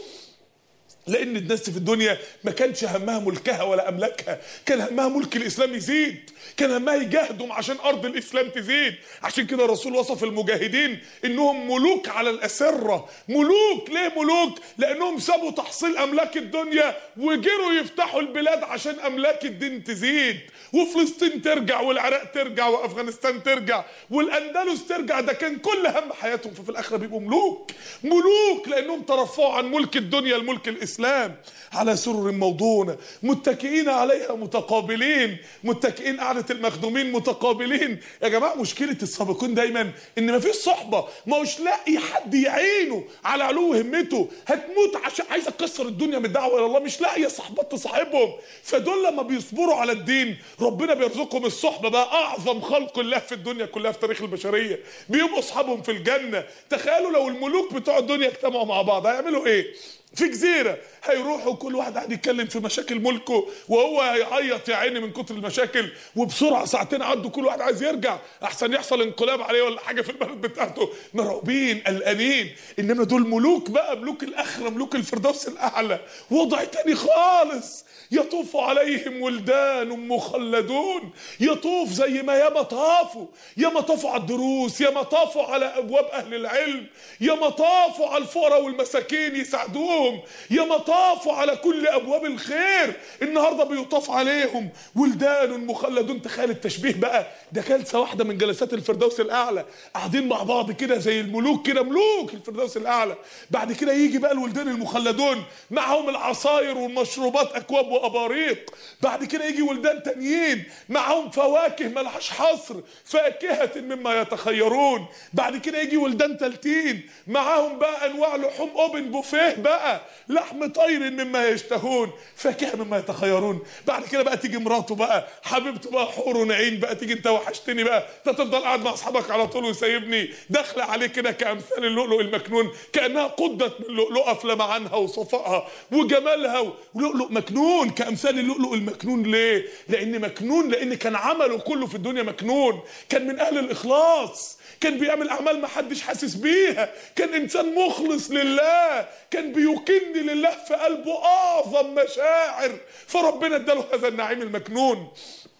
لان الناس في الدنيا ما كانش همها ملكها ولا املاكها كان همها ملك الاسلام يزيد كان همها يجاهدوا عشان ارض الاسلام تزيد عشان كده الرسول وصف المجاهدين انهم ملوك على الاسره ملوك ليه ملوك لانهم سابوا تحصيل املاك الدنيا وجروا يفتحوا البلاد عشان املاك الدين تزيد وفلسطين ترجع والعراق ترجع وافغانستان ترجع والاندلس ترجع ده كان كل هم حياتهم ففي الاخره بيبقوا ملوك ملوك لانهم ترفعوا عن ملك الدنيا لملك الاسلام على سرر موضونه متكئين عليها متقابلين متكئين قعده المخدومين متقابلين يا جماعه مشكله السابقين دايما ان مفيش صحبه ما هوش لاقي حد يعينه على علو همته هتموت عشان عايز تكسر الدنيا من الدعوه الى الله مش لاقيه صحبات تصاحبهم فدول لما بيصبروا على الدين ربنا بيرزقهم الصحبه بقى اعظم خلق الله في الدنيا كلها في تاريخ البشريه بيبقوا اصحابهم في الجنه تخيلوا لو الملوك بتوع الدنيا اجتمعوا مع بعض هيعملوا ايه في جزيرة هيروحوا كل واحد قاعد يتكلم في مشاكل ملكه وهو هيعيط يا عيني من كتر المشاكل وبسرعة ساعتين عدوا كل واحد عايز يرجع أحسن يحصل انقلاب عليه ولا حاجة في البلد بتاعته مرعوبين قلقانين إنما دول ملوك بقى ملوك الآخرة ملوك الفردوس الأعلى وضع تاني خالص يطوف عليهم ولدان مخلدون يطوف زي ما ياما طافوا ياما طافوا على الدروس ياما طافوا على ابواب اهل العلم ياما طافوا على الفقراء والمساكين يساعدوهم ياما طافوا على كل ابواب الخير النهارده بيطاف عليهم ولدان مخلدون تخيل التشبيه بقى ده جلسه واحده من جلسات الفردوس الاعلى قاعدين مع بعض كده زي الملوك كده ملوك الفردوس الاعلى بعد كده يجي بقى الولدان المخلدون معهم العصاير والمشروبات اكواب واباريق بعد كده يجي ولدان تانيين معهم فواكه ملهاش حصر فاكهة مما يتخيرون بعد كده يجي ولدان تالتين معاهم بقى انواع لحوم اوبن بوفيه بقى لحم طير مما يشتهون فاكهة مما يتخيرون بعد كده بقى تيجي مراته بقى حبيبته بقى حور ونعين بقى تيجي انت وحشتني بقى انت تفضل قاعد مع اصحابك على طول وسايبني داخله عليه كده كامثال اللؤلؤ المكنون كانها قدت من لؤلؤه في لمعانها وصفائها وجمالها ولؤلؤ مكنون كامثال اللؤلؤ المكنون ليه؟ لان مكنون لان كان عمله كله في الدنيا مكنون كان من اهل الاخلاص كان بيعمل اعمال ما حدش حاسس بيها كان انسان مخلص لله كان بيكن لله في قلبه اعظم مشاعر فربنا اداله هذا النعيم المكنون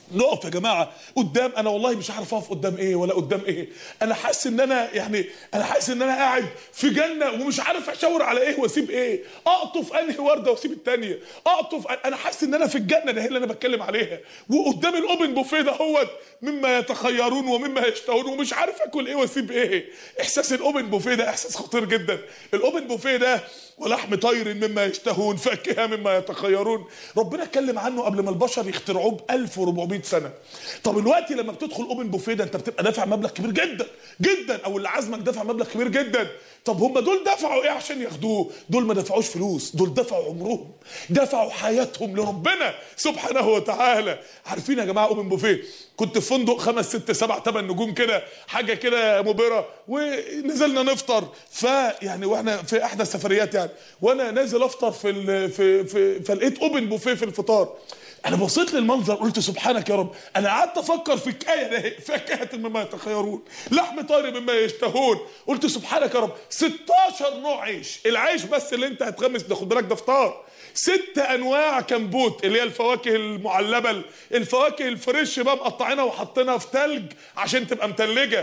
نقف يا جماعه قدام انا والله مش عارف اقف قدام ايه ولا قدام ايه انا حاسس ان انا يعني انا حاسس ان انا قاعد في جنه ومش عارف اشاور على ايه واسيب ايه اقطف انهي ورده واسيب الثانيه اقطف انا حاسس ان انا في الجنه ده هي اللي انا بتكلم عليها وقدام الاوبن بوفيه ده هو مما يتخيرون ومما يشتهون ومش عارف اكل ايه واسيب ايه احساس الاوبن بوفيه ده احساس خطير جدا الاوبن بوفيه ده ولحم طير مما يشتهون فاكهه مما يتخيرون ربنا اتكلم عنه قبل ما البشر يخترعوه ب 1400 سنه طب الوقت لما بتدخل اوبن بوفيه ده انت بتبقى دافع مبلغ كبير جدا جدا او اللي عازمك دافع مبلغ كبير جدا طب هم دول دفعوا ايه عشان ياخدوه دول ما دفعوش فلوس دول دفعوا عمرهم دفعوا حياتهم لربنا سبحانه وتعالى عارفين يا جماعه اوبن بوفيه كنت في فندق خمس ست سبع ثمان نجوم كده حاجه كده مبهره ونزلنا نفطر فيعني واحنا في احدى السفريات يعني وانا نازل افطر في ال في في فلقيت اوبن بوفيه في الفطار انا بصيت للمنظر قلت سبحانك يا رب انا قعدت افكر في كايه ده فاكهه مما يتخيرون لحم طير مما يشتهون قلت سبحانك يا رب 16 نوع عيش العيش بس اللي انت هتغمس ده خد بالك ده فطار ست انواع كمبوت اللي هي الفواكه المعلبه الفواكه الفريش بقى مقطعينها وحاطينها في تلج عشان تبقى متلجه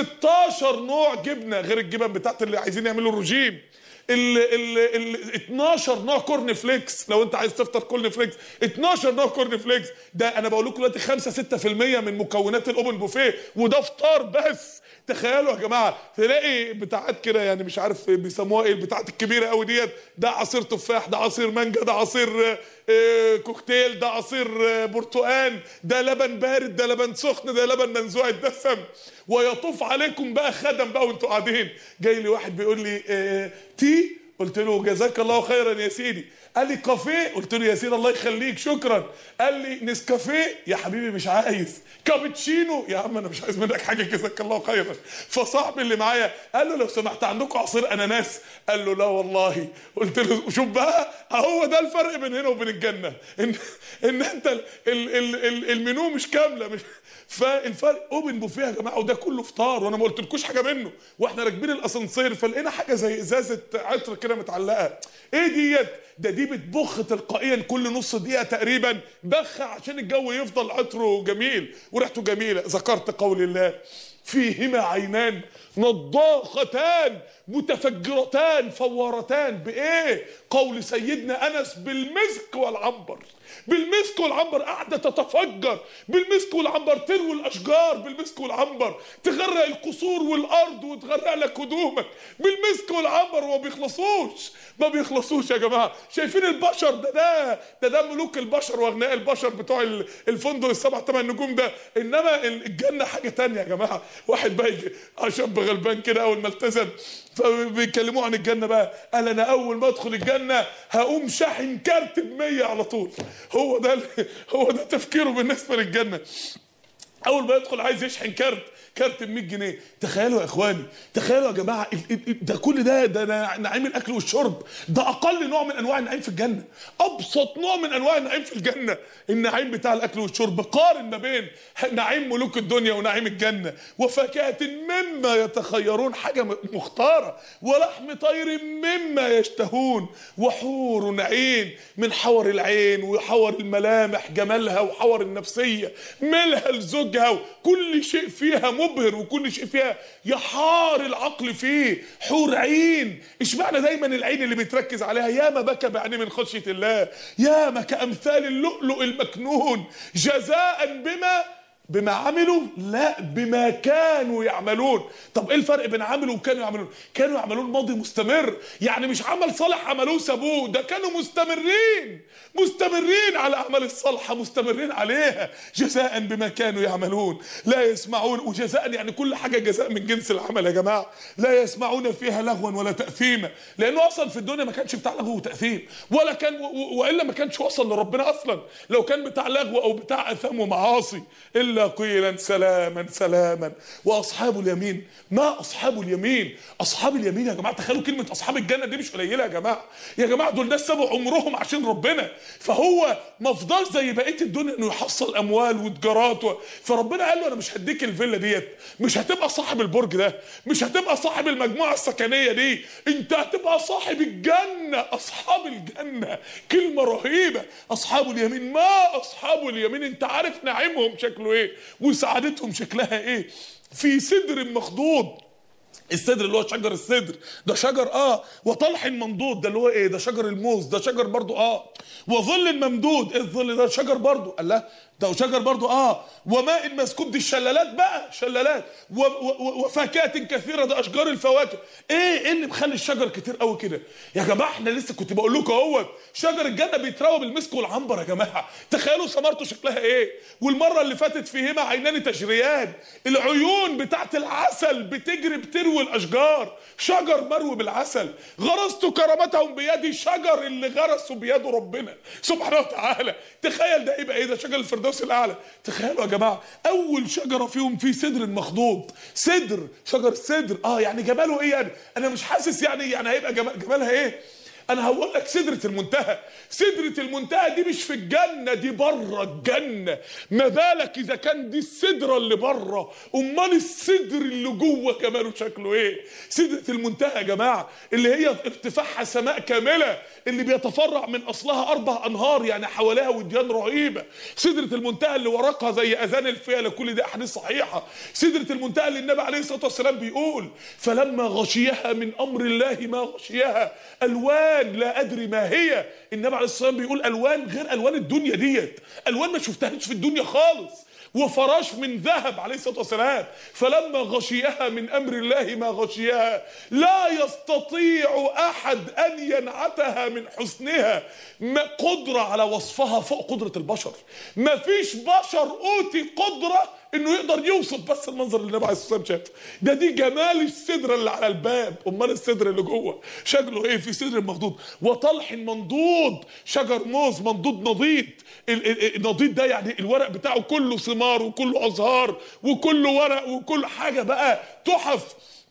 16 نوع جبنه غير الجبن بتاعت اللي عايزين يعملوا الرجيم ال ال ال 12 نوع كورن فليكس لو انت عايز تفطر كورن فليكس 12 نوع كورن فليكس ده انا بقول لكم دلوقتي 5 6% من مكونات الاوبن بوفيه وده فطار بس تخيلوا يا جماعه تلاقي بتاعات كده يعني مش عارف بيسموها ايه البتاعات الكبيره قوي ديت ده عصير تفاح ده عصير مانجا ده عصير آه، كوكتيل ده عصير آه، برتقان ده لبن بارد ده لبن سخن ده لبن منزوع الدسم ويطوف عليكم بقى خدم بقى وانتوا قاعدين جاي لي واحد بيقول لي آه، تي قلت له جزاك الله خيرا يا سيدي قال لي كافيه قلت له يا سيدي الله يخليك شكرا قال لي نسكافيه يا حبيبي مش عايز كابتشينو يا عم انا مش عايز منك حاجه جزاك الله خيرا فصاحبي اللي معايا قال له لو سمحت عندكم عصير اناناس قال له لا والله قلت له شوف بقى هو ده الفرق بين هنا وبين الجنه ان ان انت ال ال ال ال المنيو مش كامله مش فالفرق اوبن بوفيه يا جماعه وده كله فطار وانا ما قلتلكوش حاجه منه واحنا راكبين الاسانسير فلقينا حاجه زي ازازه عطر كده متعلقه ايه ديت ده دي بتبخ تلقائيا كل نص دقيقه تقريبا بخ عشان الجو يفضل عطره جميل وريحته جميله ذكرت قول الله فيهما عينان نضاختان متفجرتان فوارتان بايه قول سيدنا انس بالمسك والعنبر بالمسك والعنبر قاعده تتفجر بالمسك والعنبر تروي الاشجار بالمسك والعنبر تغرق القصور والارض وتغرق لك هدومك بالمسك والعنبر وما بيخلصوش ما بيخلصوش يا جماعه شايفين البشر ده ده ده ده ملوك البشر واغنياء البشر بتوع ال- الفندق السبع ثمان نجوم ده انما الجنه حاجه تانية يا جماعه واحد بقى يجي شاب غلبان كده اول ما التزم فبيكلموه عن الجنه بقى قال انا اول ما ادخل الجنه هقوم شاحن كارت ب 100 على طول هو ده ال- هو ده تفكيره بالنسبه للجنه اول ما يدخل عايز يشحن كارت كارت ب 100 جنيه تخيلوا يا اخواني تخيلوا يا جماعه ال- ال- ال- ده كل ده ده نا- نعيم الاكل والشرب ده اقل نوع من انواع النعيم في الجنه ابسط نوع من انواع النعيم في الجنه النعيم بتاع الاكل والشرب قارن ما بين نعيم ملوك الدنيا ونعيم الجنه وفاكهه مما يتخيرون حاجه م- مختاره ولحم طير مما يشتهون وحور عين من حور العين وحور الملامح جمالها وحور النفسيه ملها لزوجها كل شيء فيها مبهر وكل شيء فيها يحار العقل فيه حور عين اشمعنى دايما العين اللي بيتركز عليها ياما بكى بعينيه من خشيه الله ياما كامثال اللؤلؤ المكنون جزاء بما بما عملوا لا بما كانوا يعملون طب ايه الفرق بين عملوا وكانوا يعملون كانوا يعملون ماضي مستمر يعني مش عمل صالح عملوه سابوه ده كانوا مستمرين مستمرين على الاعمال الصالحه مستمرين عليها جزاء بما كانوا يعملون لا يسمعون وجزاء يعني كل حاجه جزاء من جنس العمل يا جماعه لا يسمعون فيها لغوا ولا تاثيما لانه اصلا في الدنيا ما كانش بتاع لغو وتاثيم ولا كان و- و- والا ما كانش وصل لربنا اصلا لو كان بتاع لغو او بتاع اثام ومعاصي الا الا قيلا سلاما سلاما واصحاب اليمين ما اصحاب اليمين اصحاب اليمين يا جماعه تخيلوا كلمه اصحاب الجنه دي مش قليله يا جماعه يا جماعه دول ناس سابوا عمرهم عشان ربنا فهو ما فضلش زي بقيه الدنيا انه يحصل اموال وتجارات و... فربنا قال له انا مش هديك الفيلا ديت مش هتبقى صاحب البرج ده مش هتبقى صاحب المجموعه السكنيه دي انت هتبقى صاحب الجنه اصحاب الجنه كلمه رهيبه اصحاب اليمين ما اصحاب اليمين انت عارف نعيمهم شكله ايه وسعادتهم شكلها ايه في سدر مخضود السدر اللي هو شجر السدر ده شجر اه وطلح ممدود ده اللي هو ايه ده شجر الموز ده شجر برضو اه وظل ممدود ايه الظل ده شجر برضو قال لا ده شجر برضو اه وماء مسكوب دي الشلالات بقى شلالات و و وفاكهه كثيره ده اشجار الفواكه ايه ايه اللي مخلي الشجر كتير قوي كده يا جماعه احنا لسه كنت بقول لكم اهوت شجر الجنه بيتروى بالمسك والعنبر يا جماعه تخيلوا ثمرته شكلها ايه والمره اللي فاتت فيهما عينان تجريان العيون بتاعت العسل بتجري بتروي الاشجار شجر مروي بالعسل غرست كرامتهم بيدي شجر اللي غرسوا بيده ربنا سبحانه وتعالى تخيل ده يبقى ايه ده شجر الفردوس الاعلى تخيلوا يا جماعه اول شجره فيهم في سدر مخضوض سدر شجر سدر اه يعني جماله ايه يعني انا مش حاسس يعني يعني هيبقى جمال جمالها ايه انا هقول لك سدرة المنتهى سدرة المنتهى دي مش في الجنة دي بره الجنة ما بالك اذا كان دي السدرة اللي بره امال السدر اللي جوه كماله شكله ايه سدرة المنتهى يا جماعة اللي هي ارتفاعها سماء كاملة اللي بيتفرع من اصلها اربع انهار يعني حواليها وديان رهيبة سدرة المنتهى اللي ورقها زي اذان الفيلة كل دي احاديث صحيحة سدرة المنتهى اللي النبي عليه الصلاة والسلام بيقول فلما غشيها من امر الله ما غشيها الوان الوان لا ادري ما هي النبي عليه الصلاه والسلام بيقول الوان غير الوان الدنيا ديت الوان ما شفتهاش في الدنيا خالص وفراش من ذهب عليه الصلاه والسلام فلما غشيها من امر الله ما غشيها لا يستطيع احد ان ينعتها من حسنها ما قدره على وصفها فوق قدره البشر ما فيش بشر اوتي قدره انه يقدر يوصف بس المنظر اللي النبي عليه الصلاه والسلام شافه ده دي جمال السدر اللي على الباب امال السدر اللي جوه شكله ايه في سدر مخضود وطلح منضود شجر موز منضود نضيد النضيد ده يعني الورق بتاعه كله ثمار وكله ازهار وكله ورق وكل حاجه بقى تحف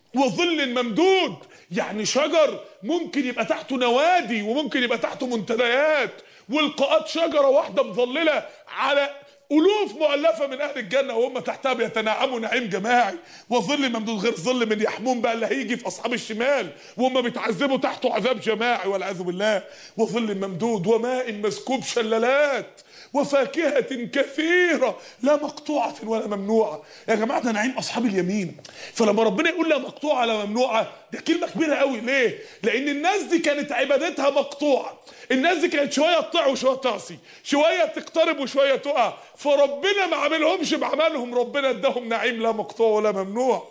وظل ممدود يعني شجر ممكن يبقى تحته نوادي وممكن يبقى تحته منتديات ولقاءات شجره واحده مظلله على الوف مؤلفه من اهل الجنه وهم تحتها بيتنعموا نعيم جماعي وظل ممدود غير ظل من يحمون بقى اللي هيجي في اصحاب الشمال وهم بيتعذبوا تحته عذاب جماعي والعياذ بالله وظل ممدود وماء مسكوب شلالات وفاكهة كثيرة لا مقطوعة ولا ممنوعة يا جماعة ده نعيم أصحاب اليمين فلما ربنا يقول لا مقطوعة لا ممنوعة ده كلمة كبيرة قوي ليه؟ لأن الناس دي كانت عبادتها مقطوعة الناس دي كانت شوية تطيع وشوية تعصي شوية تقترب وشوية تقع فربنا ما عملهمش بعملهم ربنا اداهم نعيم لا مقطوع ولا ممنوع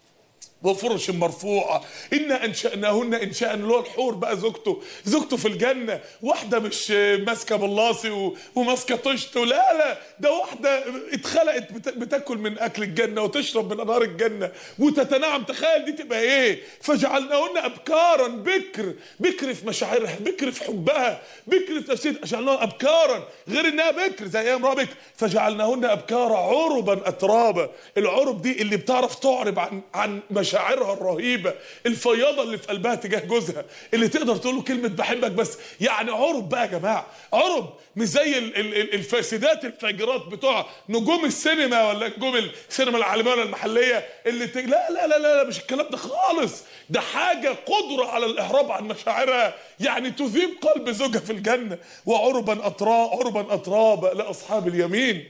وفرش مرفوعة إنا أنشأناهن إنشاء اللي هو الحور بقى زوجته زوجته في الجنة واحدة مش ماسكة بلاصي وماسكة طشت لا لا ده واحدة اتخلقت بتاكل من أكل الجنة وتشرب من أنهار الجنة وتتنعم تخيل دي تبقى إيه فجعلناهن أبكارا بكر بكر في مشاعرها بكر في حبها بكر في نفسيتها جعلناها أبكارا غير إنها بكر زي أيام امرأة بكر فجعلناهن أبكارا عربا أترابا العرب دي اللي بتعرف تعرب عن عن مشاعرها الرهيبة الفياضة اللي في قلبها تجاه جوزها اللي تقدر تقول له كلمة بحبك بس يعني عرب بقى يا جماعة عرب مش زي ال- ال- الفاسدات الفاجرات بتوع نجوم السينما ولا نجوم السينما العالمية ولا المحلية اللي ت... لا, لا لا لا لا مش الكلام ده خالص ده حاجة قدرة على الإهراب عن مشاعرها يعني تذيب قلب زوجها في الجنة وعربا أتراب عربا أتراب لأصحاب اليمين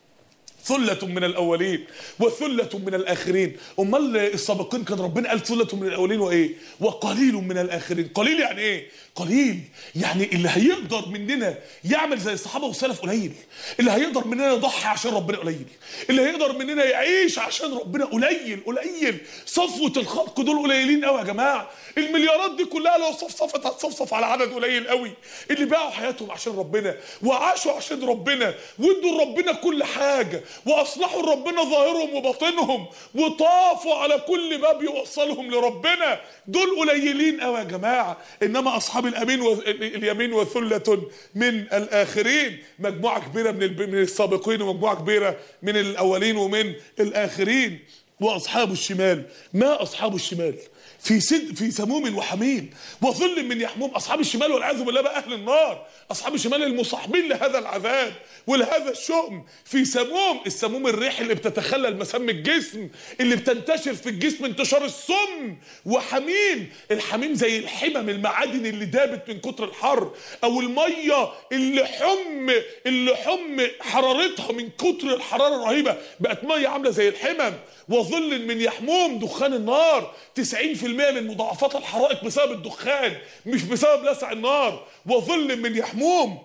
ثلة من الأولين وثلة من الآخرين أمال السابقين كان ربنا قال ثلة من الأولين وإيه وقليل من الآخرين قليل يعني إيه قليل يعني اللي هيقدر مننا يعمل زي الصحابة والسلف قليل اللي هيقدر مننا يضحي عشان ربنا قليل اللي هيقدر مننا يعيش عشان ربنا قليل قليل صفوة الخلق دول قليلين قوي يا جماعة المليارات دي كلها لو صفصفت هتصفصف على عدد قليل قوي اللي باعوا حياتهم عشان ربنا وعاشوا عشان ربنا وادوا لربنا كل حاجة واصلحوا ربنا ظاهرهم وباطنهم وطافوا على كل باب يوصلهم لربنا دول قليلين قوي يا جماعه انما اصحاب الامين و... اليمين وثله من الاخرين مجموعه كبيره من الب... من السابقين ومجموعه كبيره من الاولين ومن الاخرين واصحاب الشمال ما اصحاب الشمال في سد في سموم وحميم وظل من يحموم اصحاب الشمال والعياذ بالله بقى اهل النار اصحاب الشمال المصاحبين لهذا العذاب ولهذا الشؤم في سموم السموم الريح اللي بتتخلل مسام الجسم اللي بتنتشر في الجسم انتشار السم وحميم الحميم زي الحمم المعادن اللي دابت من كتر الحر او الميه اللي حم اللي حم حرارتها من كتر الحراره الرهيبه بقت ميه عامله زي الحمم وظل من يحموم دخان النار 90% من مضاعفات الحرائق بسبب الدخان مش بسبب لسع النار وظل من يحموم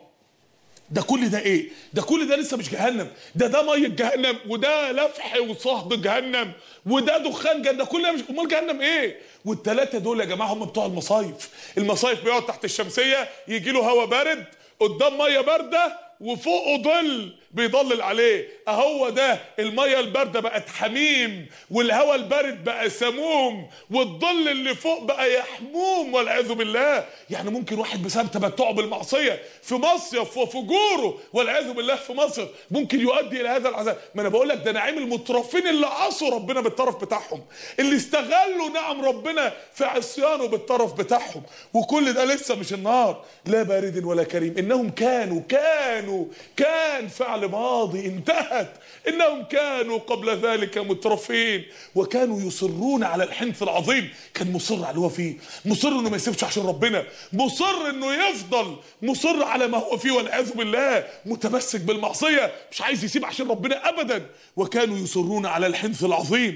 ده كل ده ايه ده كل ده لسه مش جهنم ده ده ميه جهنم وده لفح وصهد جهنم وده دخان جهنم ده كل ده مش امال جهنم ايه والثلاثه دول يا جماعه هم بتوع المصايف المصايف بيقعد تحت الشمسيه يجي له هواء بارد قدام ميه بارده وفوقه ظل بيضلل عليه اهو ده الميه البارده بقت حميم والهواء البارد بقى سموم والظل اللي فوق بقى يحموم والعياذ بالله يعني ممكن واحد بسبب تمتعه بالمعصيه في مصيف وفجوره والعياذ بالله في مصيف ممكن يؤدي الى هذا العذاب ما انا بقول لك ده نعيم المترفين اللي عصوا ربنا بالطرف بتاعهم اللي استغلوا نعم ربنا في عصيانه بالطرف بتاعهم وكل ده لسه مش النار لا بارد ولا كريم انهم كانوا كانوا كان فعل ماضي انتهت انهم كانوا قبل ذلك مترفين وكانوا يصرون على الحنث العظيم كان مصر على اللي هو فيه مصر انه ما يسيبش عشان ربنا مصر انه يفضل مصر على ما هو فيه والعياذ بالله متمسك بالمعصيه مش عايز يسيب عشان ربنا ابدا وكانوا يصرون على الحنث العظيم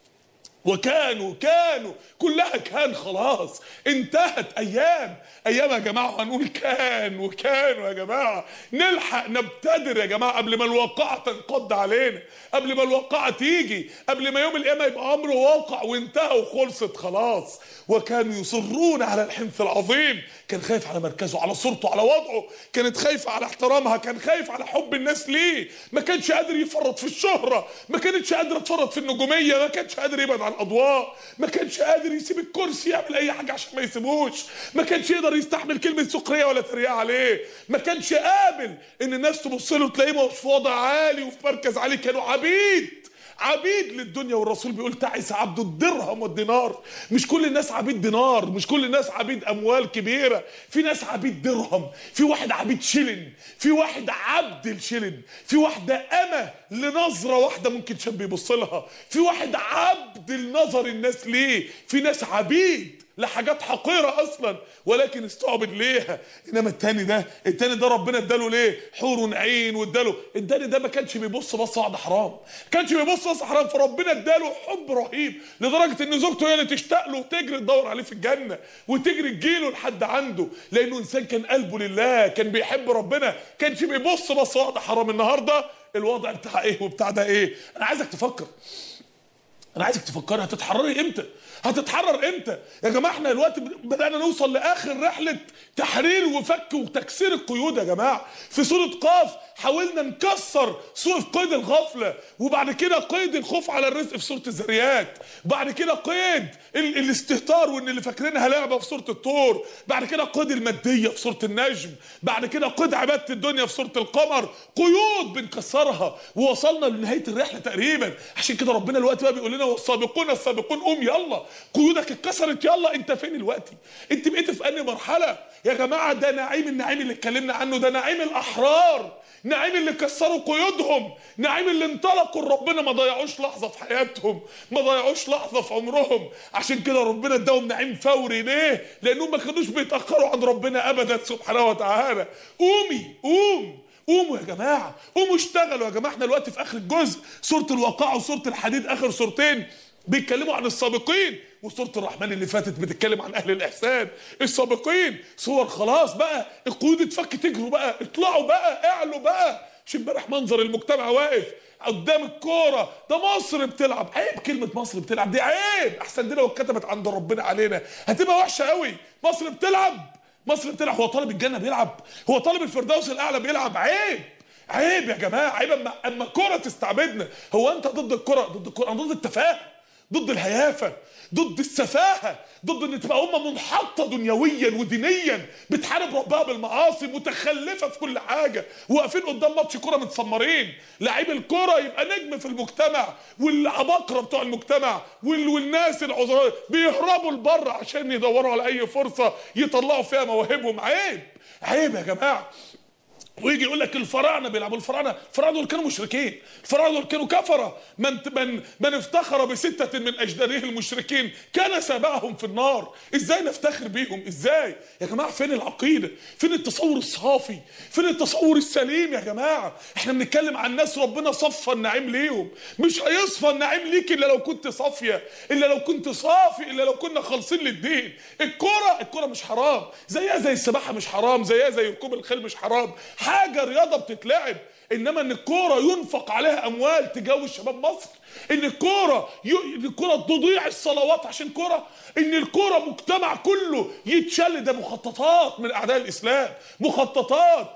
وكانوا كانوا كلها كان خلاص انتهت ايام ايام يا جماعه هنقول كان وكانوا يا جماعه نلحق نبتدر يا جماعه قبل ما الواقعه تنقض علينا قبل ما الواقعه تيجي قبل ما يوم القيامه يبقى امر واقع وانتهى وخلصت خلاص وكانوا يصرون على الحنث العظيم كان خايف على مركزه على صورته على وضعه كانت خايفه على احترامها كان خايف على حب الناس ليه ما كانش قادر يفرط في الشهره ما كانتش قادره تفرط في النجوميه ما كانش قادر يبعد عن الاضواء ما كانش قادر يسيب الكرسي يعمل اي حاجه عشان ما يسيبوش ما كانش يقدر يستحمل كلمه سخريه ولا تريقه عليه ما كانش قابل ان الناس تبص له تلاقيه مش في وضع عالي وفي مركز عالي كانوا عبيد عبيد للدنيا والرسول بيقول تعس عبد الدرهم والدينار مش كل الناس عبيد دينار مش كل الناس عبيد اموال كبيره في ناس عبيد درهم في واحد عبيد شلن في واحد عبد الشلن في واحده امه لنظره واحده ممكن شاب يبص لها في واحد عبد لنظر الناس ليه في ناس عبيد لحاجات حقيرة أصلا ولكن استعبد ليها إنما التاني ده التاني ده ربنا اداله ليه حور عين واداله التاني ده ما كانش بيبص بص واحدة حرام كانش بيبص بص حرام فربنا اداله حب رهيب لدرجة إن زوجته هي اللي تشتاق له وتجري تدور عليه في الجنة وتجري تجيله لحد عنده لأنه إنسان كان قلبه لله كان بيحب ربنا كانش بيبص بص واحدة حرام النهاردة الوضع بتاع إيه وبتاع ده إيه أنا عايزك تفكر انا عايزك تفكري هتتحرري امتى هتتحرر امتى يا جماعه احنا دلوقتي بدانا نوصل لاخر رحله تحرير وفك وتكسير القيود يا جماعه في سوره قاف حاولنا نكسر سوره قيد الغفله وبعد كده قيد الخوف على الرزق في سوره الذريات بعد كده قيد ال- الاستهتار وان اللي فاكرينها لعبه في سوره الطور بعد كده قيد الماديه في سوره النجم بعد كده قيد عباده الدنيا في سوره القمر قيود بنكسرها ووصلنا لنهايه الرحله تقريبا عشان كده ربنا الوقت بقى بيقول لنا والسابقون السابقون قوم يلا قيودك اتكسرت يلا انت فين الوقت انت بقيت في انهي مرحله يا جماعه ده نعيم النعيم اللي اتكلمنا عنه ده نعيم الاحرار نعيم اللي كسروا قيودهم نعيم اللي انطلقوا لربنا ما ضيعوش لحظه في حياتهم ما ضيعوش لحظه في عمرهم عشان كده ربنا اداهم نعيم فوري ليه لانهم ما كانوش بيتاخروا عن ربنا ابدا سبحانه وتعالى قومي قوم قوموا يا جماعه قوموا اشتغلوا يا جماعه احنا دلوقتي في اخر الجزء سوره الواقعه وسوره الحديد اخر سورتين بيتكلموا عن السابقين وسوره الرحمن اللي فاتت بتتكلم عن اهل الاحسان السابقين صور خلاص بقى القيود اتفك تجروا بقى اطلعوا بقى اعلوا بقى مش امبارح منظر المجتمع واقف قدام الكوره ده مصر بتلعب عيب كلمه مصر بتلعب دي عيب احسن دي لو اتكتبت عند ربنا علينا هتبقى وحشه قوي مصر بتلعب مصر بتلعب هو طالب الجنه بيلعب هو طالب الفردوس الاعلى بيلعب عيب عيب يا جماعه عيب اما اما الكره تستعبدنا هو انت ضد الكره ضد الكره انا ضد التفاهه ضد الهيافه ضد السفاهه ضد ان تبقى امه منحطه دنيويا ودينيا بتحارب ربها بالمعاصي متخلفه في كل حاجه واقفين قدام ماتش كوره متسمرين لعيب الكوره يبقى نجم في المجتمع والعباقره بتوع المجتمع وال... والناس العذراء بيهربوا لبره عشان يدوروا على اي فرصه يطلعوا فيها مواهبهم عيب عيب يا جماعه ويجي يقول لك الفراعنه بيلعبوا الفراعنه الفراعنه دول كانوا مشركين الفراعنه دول كانوا كفره من من من افتخر بسته من اجداده المشركين كان سابعهم في النار ازاي نفتخر بيهم ازاي يا جماعه فين العقيده فين التصور الصافي فين التصور السليم يا جماعه احنا بنتكلم عن ناس ربنا صفى النعيم ليهم مش هيصفى النعيم ليك الا لو كنت صافيه الا لو كنت صافي الا لو كنا خالصين للدين الكره الكره مش حرام زيها زي السباحه مش حرام زيها زي ركوب الخيل مش حرام حاجه رياضه بتتلعب انما ان الكوره ينفق عليها اموال تجوز شباب مصر ان الكوره ي... الكوره تضيع الصلوات عشان كوره ان الكوره مجتمع كله يتشل ده مخططات من اعداء الاسلام مخططات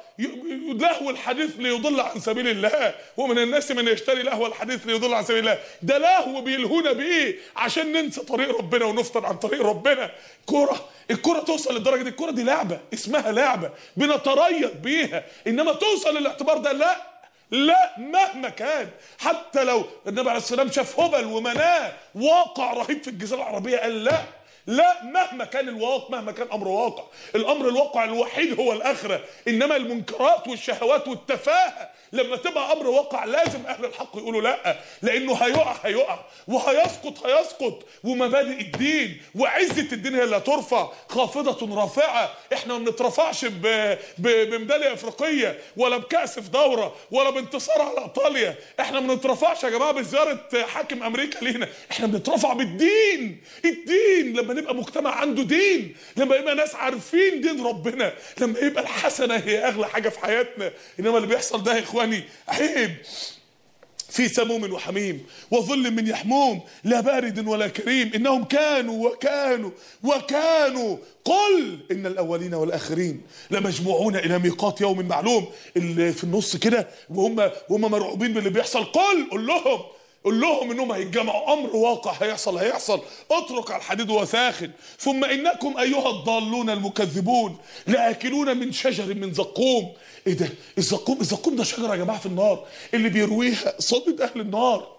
لهو الحديث ليضل عن سبيل الله ومن الناس من يشتري لهو الحديث ليضل عن سبيل الله ده لهو بيلهونا بيه عشان ننسى طريق ربنا ونفطر عن طريق ربنا كرة الكرة توصل للدرجة دي الكرة دي لعبة اسمها لعبة بنتريض بيها انما توصل للاعتبار ده لا لا مهما كان حتى لو النبي عليه السلام شاف هبل ومناه واقع رهيب في الجزيرة العربية قال لا لا مهما كان الواقع مهما كان امر واقع الامر الواقع الوحيد هو الاخره انما المنكرات والشهوات والتفاهه لما تبقى امر واقع لازم اهل الحق يقولوا لا لانه هيقع هيقع وهيسقط هيسقط ومبادئ الدين وعزه الدين هي اللي هترفع خافضه رافعه احنا ما بنترفعش ب- ب- بميداليه افريقيه ولا بكاس في دوره ولا بانتصار على ايطاليا احنا ما بنترفعش يا جماعه بزياره حاكم امريكا لينا احنا بنترفع بالدين الدين لما نبقى مجتمع عنده دين لما يبقى ناس عارفين دين ربنا لما يبقى الحسنه هي اغلى حاجه في حياتنا انما اللي بيحصل ده يا اخواني عيب في سموم وحميم وظل من يحموم لا بارد ولا كريم انهم كانوا وكانوا وكانوا قل ان الاولين والاخرين لمجموعون الى ميقات يوم معلوم اللي في النص كده وهم وهم مرعوبين باللي بيحصل قل قول لهم قول لهم انهم هيتجمعوا امر واقع هيحصل هيحصل اترك على الحديد وهو ساخن ثم انكم ايها الضالون المكذبون لاكلون من شجر من زقوم ايه ده الزقوم الزقوم ده شجره يا جماعه في النار اللي بيرويها صدد اهل النار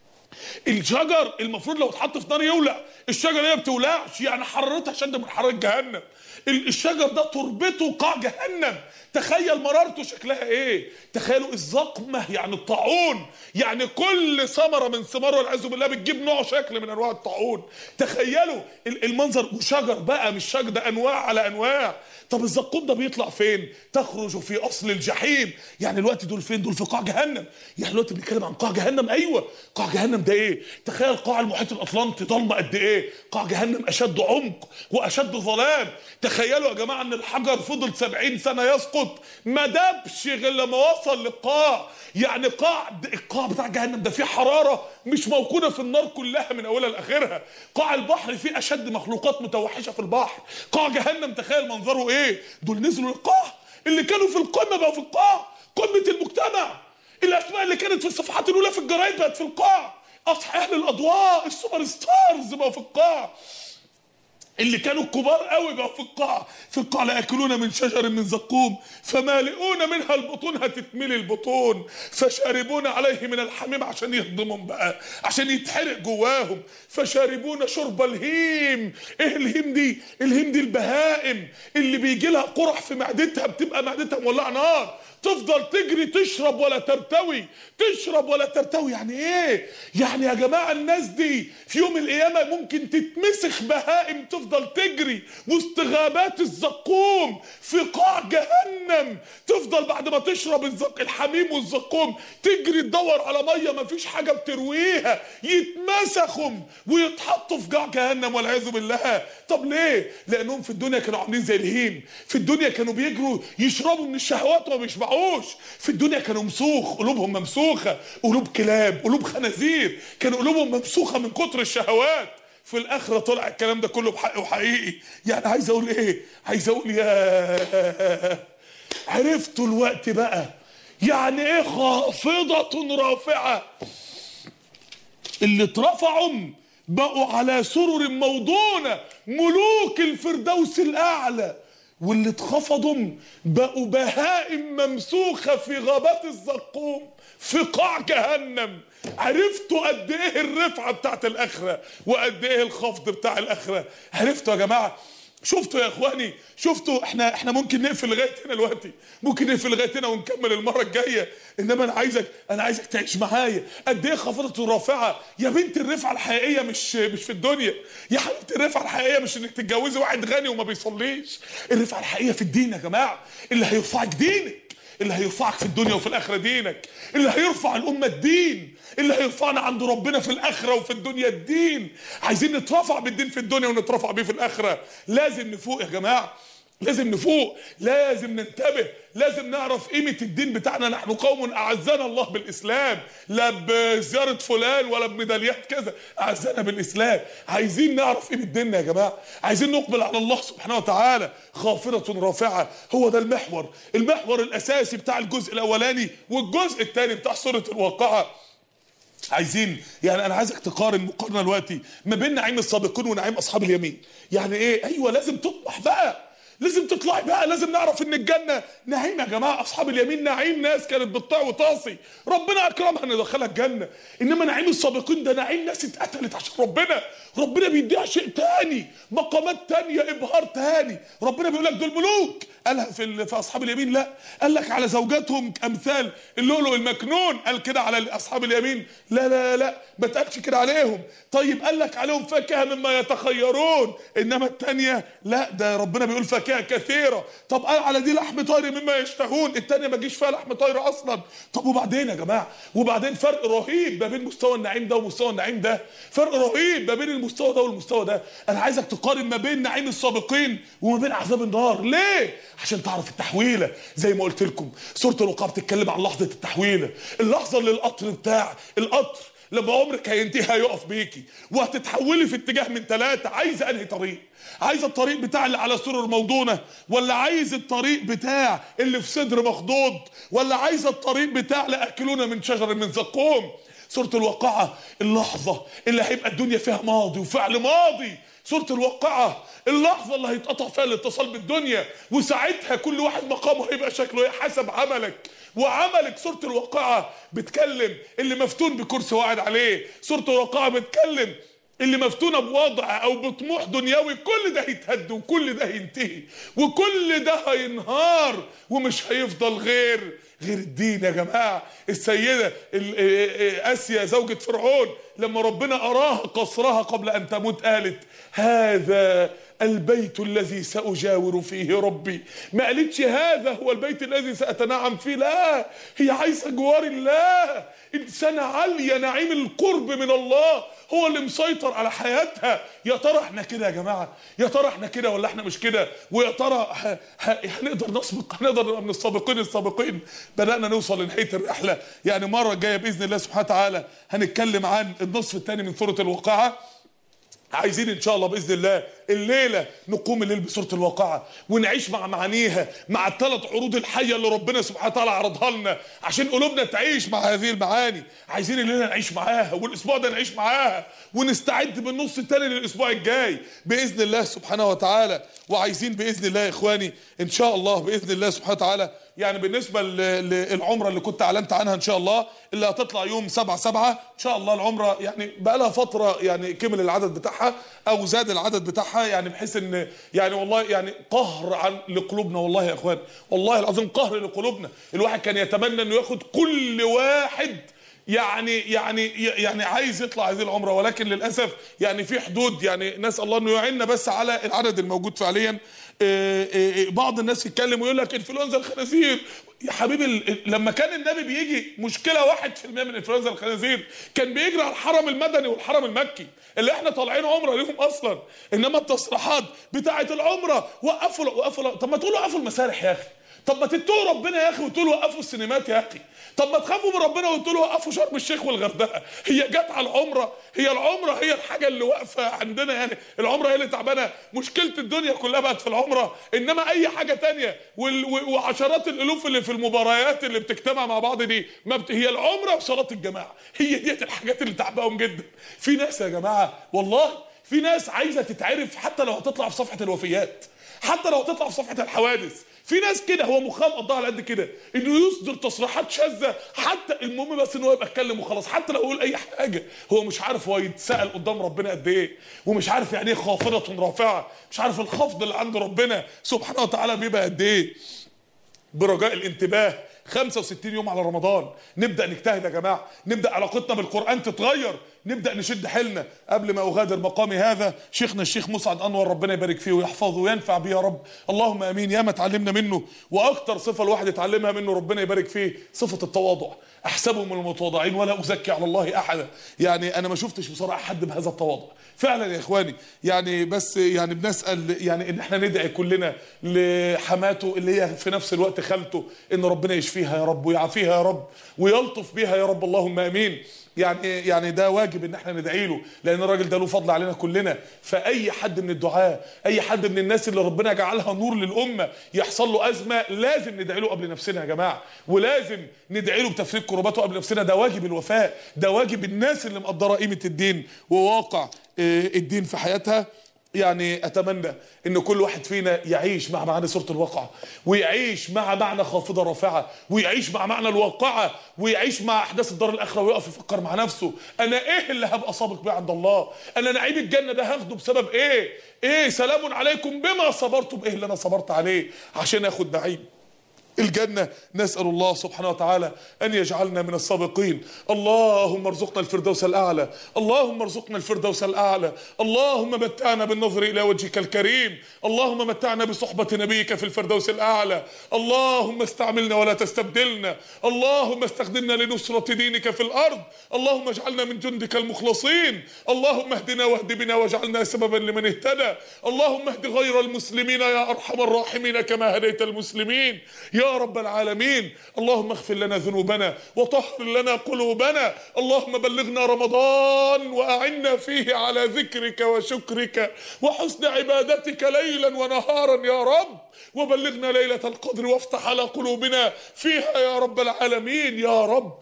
الشجر المفروض لو اتحط في نار يولع الشجره هي ما بتولعش يعني حرارتها شد من حراره جهنم ال- الشجر ده تربته قاع جهنم تخيل مرارته شكلها ايه تخيلوا الزقمه يعني الطاعون يعني كل ثمره من ثمار والعياذ بالله بتجيب نوع شكل من انواع الطاعون تخيلوا ال- المنظر وشجر بقى مش شجر ده انواع على انواع طب الزقوم ده بيطلع فين تخرج في اصل الجحيم يعني الوقت دول فين دول في قاع جهنم يعني الوقت بنتكلم عن قاع جهنم ايوه قاع جهنم ده ايه تخيل قاع المحيط الاطلنطي ضلمه قد ايه قاع جهنم اشد عمق واشد ظلام تخيلوا يا جماعه ان الحجر فضل سبعين سنه يسقط ما دبش غير لما وصل للقاع يعني قاع القاع بتاع جهنم ده فيه حراره مش موجوده في النار كلها من اولها لاخرها قاع البحر فيه اشد مخلوقات متوحشه في البحر قاع جهنم تخيل منظره ايه دول نزلوا للقاع اللي كانوا في القمه بقوا في القاع قمه المجتمع الاسماء اللي كانت في الصفحات الاولى في الجرايد بقت في القاع اصحى اهل الاضواء السوبر ستارز بقوا في القاع اللي كانوا كبار قوي بقوا في القاع في القاع لا ياكلون من شجر من زقوم فمالئون منها البطون هتتملي البطون فشاربون عليه من الحميم عشان يهضمهم بقى عشان يتحرق جواهم فشاربون شرب الهيم ايه الهيم دي الهيم دي البهائم اللي بيجي لها قرح في معدتها بتبقى معدتها مولعه نار تفضل تجري تشرب ولا ترتوي تشرب ولا ترتوي يعني ايه يعني يا جماعه الناس دي في يوم القيامه ممكن تتمسخ بهائم تفضل تجري وسط غابات الزقوم في قاع جهنم تفضل بعد ما تشرب الزق الحميم والزقوم تجري تدور على ميه ما فيش حاجه بترويها يتمسخوا ويتحطوا في قاع جهنم والعياذ بالله طب ليه لانهم في الدنيا كانوا عاملين زي الهيم في الدنيا كانوا بيجروا يشربوا من الشهوات وما بيشبعوش في الدنيا كانوا مسوخ قلوبهم ممسوخه قلوب كلاب قلوب خنازير كانوا قلوبهم ممسوخه من كتر الشهوات في الاخره طلع الكلام ده كله بحق وحقيقي يعني عايز اقول ايه عايز اقول يا عرفتوا الوقت بقى يعني ايه خافضة رافعة اللي اترفعوا بقوا على سرر موضونة ملوك الفردوس الأعلى واللي اتخفضوا بقوا بهائم ممسوخة في غابات الزقوم في قاع جهنم عرفتوا قد ايه الرفعة بتاعت الآخرة وقد ايه الخفض بتاع الآخرة عرفتوا يا جماعة شفتوا يا اخواني شفتوا احنا احنا ممكن نقفل لغايه هنا دلوقتي ممكن نقفل لغايه هنا ونكمل المره الجايه انما انا عايزك انا عايزك تعيش معايا قد ايه خفضت الرافعه يا بنت الرفعه الحقيقيه مش مش في الدنيا يا حبيبتي الرفعه الحقيقيه مش انك تتجوزي واحد غني وما بيصليش الرفعه الحقيقيه في الدين يا جماعه اللي هيرفعك دينك اللي هيرفعك في الدنيا وفي الاخره دينك اللي هيرفع الامه الدين اللي هيرفعنا عند ربنا في الاخره وفي الدنيا الدين عايزين نترفع بالدين في الدنيا ونترفع بيه في الاخره لازم نفوق يا جماعه لازم نفوق لازم ننتبه لازم نعرف قيمة الدين بتاعنا نحن قوم أعزنا الله بالإسلام لا بزيارة فلان ولا بميداليات كذا أعزنا بالإسلام عايزين نعرف قيمة ديننا يا جماعة عايزين نقبل على الله سبحانه وتعالى خافرة رافعة هو ده المحور المحور الأساسي بتاع الجزء الأولاني والجزء الثاني بتاع سورة الواقعة عايزين يعني انا عايزك تقارن مقارنه دلوقتي ما بين نعيم السابقين ونعيم اصحاب اليمين يعني ايه ايوه لازم تطمح بقى لازم تطلعي بقى لازم نعرف ان الجنه نعيم يا جماعه اصحاب اليمين نعيم ناس كانت بتطيع وتعصي ربنا اكرمها ان يدخلها الجنه انما نعيم السابقين ده نعيم ناس اتقتلت عشان ربنا ربنا بيديها شيء تاني مقامات تانية ابهار تاني ربنا بيقول لك دول ملوك قالها في ال- في اصحاب اليمين لا قال لك على زوجاتهم امثال اللؤلؤ المكنون قال كده على اصحاب اليمين لا لا لا ما تقالش كده عليهم طيب قال لك عليهم فاكهه مما يتخيرون انما الثانيه لا ده ربنا بيقول فاكهه كثيره طب قال على دي لحم طير مما يشتهون الثانيه ما جيش فيها لحم طير اصلا طب وبعدين يا جماعه وبعدين فرق رهيب ما بين مستوى النعيم ده ومستوى النعيم ده فرق رهيب ما بين المستوى ده والمستوى ده انا عايزك تقارن ما بين نعيم السابقين وما بين عذاب النار ليه عشان تعرف التحويله زي ما قلت لكم سوره الوقاعه بتتكلم عن لحظه التحويله اللحظه اللي القطر بتاع القطر لما عمرك هينتهي هيقف بيكي وهتتحولي في اتجاه من ثلاثه عايزه انهي طريق عايز الطريق بتاع اللي على سرر موضونه ولا عايز الطريق بتاع اللي في صدر مخضوض ولا عايز الطريق بتاع لاكلون من شجر من زقوم سورة الواقعة اللحظة اللي هيبقى الدنيا فيها ماضي وفعل ماضي سورة الواقعة اللحظة اللي هيتقطع فيها الاتصال بالدنيا وساعتها كل واحد مقامه هيبقى شكله ايه حسب عملك وعملك سورة الواقعة بتكلم اللي مفتون بكرسي واحد عليه سورة الواقعة بتكلم اللي مفتونة بوضع او بطموح دنيوي كل ده هيتهد وكل ده هينتهي وكل ده هينهار ومش هيفضل غير غير الدين يا جماعة السيدة ال- آسيا زوجة فرعون لما ربنا أراها قصرها قبل أن تموت قالت هذا البيت الذي سأجاور فيه ربي ما قالتش هذا هو البيت الذي سأتنعم فيه لا هي عايزة جوار الله إنسانة عالية نعيم القرب من الله هو اللي مسيطر على حياتها يا ترى احنا كده يا جماعة يا ترى احنا كده ولا احنا مش كده ويا ترى ه- ه- هنقدر نسبق هنقدر نبقى من السابقين السابقين بدأنا نوصل لنهاية الرحلة يعني مرة جاية بإذن الله سبحانه وتعالى هنتكلم عن النصف الثاني من سورة الواقعة عايزين ان شاء الله باذن الله الليله نقوم الليل بسوره الواقعه ونعيش مع معانيها مع الثلاث عروض الحيه اللي ربنا سبحانه وتعالى عرضها لنا عشان قلوبنا تعيش مع هذه المعاني عايزين الليله نعيش معاها والاسبوع ده نعيش معاها ونستعد بالنص الثاني للاسبوع الجاي باذن الله سبحانه وتعالى وعايزين باذن الله يا اخواني ان شاء الله باذن الله سبحانه وتعالى يعني بالنسبة ل- للعمرة اللي كنت اعلنت عنها ان شاء الله اللي هتطلع يوم سبعة سبعة ان شاء الله العمرة يعني بقى لها فترة يعني كمل العدد بتاعها او زاد العدد بتاعها يعني بحيث ان يعني والله يعني قهر عن لقلوبنا والله يا اخوان والله العظيم قهر لقلوبنا الواحد كان يتمنى انه ياخد كل واحد يعني يعني يعني عايز يطلع هذه العمره ولكن للاسف يعني في حدود يعني نسال الله انه يعيننا بس على العدد الموجود فعليا آه، آه، آه، بعض الناس يتكلم ويقول لك انفلونزا الخنازير يا حبيبي ال- ال- لما كان النبي بيجي مشكله واحد في المية من انفلونزا الخنازير كان بيجري على الحرم المدني والحرم المكي اللي احنا طالعين عمره ليهم اصلا انما التصريحات بتاعه العمره وقفوا وقفوا طب ما تقولوا وقفوا المسارح يا اخي طب ما تتقوا ربنا يا اخي وتقولوا وقفوا السينمات يا اخي طب ما تخافوا من ربنا وتقولوا وقفوا شرم الشيخ والغردقه هي جت على العمره هي العمره هي الحاجه اللي واقفه عندنا يعني العمره هي اللي تعبانه مشكله الدنيا كلها بقت في العمره انما اي حاجه تانية وال- و- وعشرات الالوف اللي في في المباريات اللي بتجتمع مع بعض دي ما بت... هي العمره وصلاه الجماعه هي ديت الحاجات اللي تعباهم جدا في ناس يا جماعه والله في ناس عايزه تتعرف حتى لو هتطلع في صفحه الوفيات حتى لو هتطلع في صفحه الحوادث في ناس كده هو مخها مقضاها على قد كده انه يصدر تصريحات شاذه حتى المهم بس ان هو يبقى اتكلم وخلاص حتى لو يقول اي حاجه هو مش عارف هو يتسال قدام ربنا قد ايه ومش عارف يعني ايه خافضه رافعه مش عارف الخفض اللي عند ربنا سبحانه وتعالى بيبقى قد ايه برجاء الانتباه 65 يوم على رمضان نبدا نجتهد يا جماعه نبدا علاقتنا بالقران تتغير نبدا نشد حيلنا قبل ما اغادر مقامي هذا شيخنا الشيخ مسعد انور ربنا يبارك فيه ويحفظه وينفع بيه يا رب اللهم امين ياما اتعلمنا منه واكتر صفه الواحد يتعلمها منه ربنا يبارك فيه صفه التواضع احسبهم المتواضعين ولا ازكي على الله احدا يعني انا ما شفتش بصراحه حد بهذا التواضع فعلا يا اخواني يعني بس يعني بنسال يعني ان احنا ندعي كلنا لحماته اللي هي في نفس الوقت خالته ان ربنا يشفيها يا رب ويعافيها يا رب ويلطف بيها يا رب اللهم امين يعني يعني ده واجب ان احنا ندعي له لان الراجل ده له فضل علينا كلنا فاي حد من الدعاه اي حد من الناس اللي ربنا جعلها نور للامه يحصل له ازمه لازم ندعي له قبل نفسنا يا جماعه ولازم ندعي له بتفريج كرباته قبل نفسنا ده واجب الوفاء ده واجب الناس اللي مقدره قيمه الدين وواقع الدين في حياتها يعني اتمنى ان كل واحد فينا يعيش مع معنى سوره الواقعه ويعيش مع معنى خافضه رافعه ويعيش مع معنى الواقعه ويعيش مع احداث الدار الاخره ويقف يفكر مع نفسه انا ايه اللي هبقى سابق بيه عند الله انا نعيم الجنه ده هاخده بسبب ايه ايه سلام عليكم بما صبرتم ايه اللي انا صبرت عليه عشان اخد نعيم الجنة نسأل الله سبحانه وتعالى أن يجعلنا من السابقين اللهم ارزقنا الفردوس الأعلى اللهم ارزقنا الفردوس الأعلى اللهم متعنا بالنظر إلى وجهك الكريم اللهم متعنا بصحبة نبيك في الفردوس الأعلى اللهم استعملنا ولا تستبدلنا اللهم استخدمنا لنصرة دينك في الأرض اللهم اجعلنا من جندك المخلصين اللهم اهدنا واهد بنا واجعلنا سببا لمن اهتدى اللهم اهد غير المسلمين يا أرحم الراحمين كما هديت المسلمين يا رب العالمين اللهم اغفر لنا ذنوبنا وطهر لنا قلوبنا اللهم بلغنا رمضان وأعنا فيه على ذكرك وشكرك وحسن عبادتك ليلا ونهارا يا رب وبلغنا ليلة القدر وافتح على قلوبنا فيها يا رب العالمين يا رب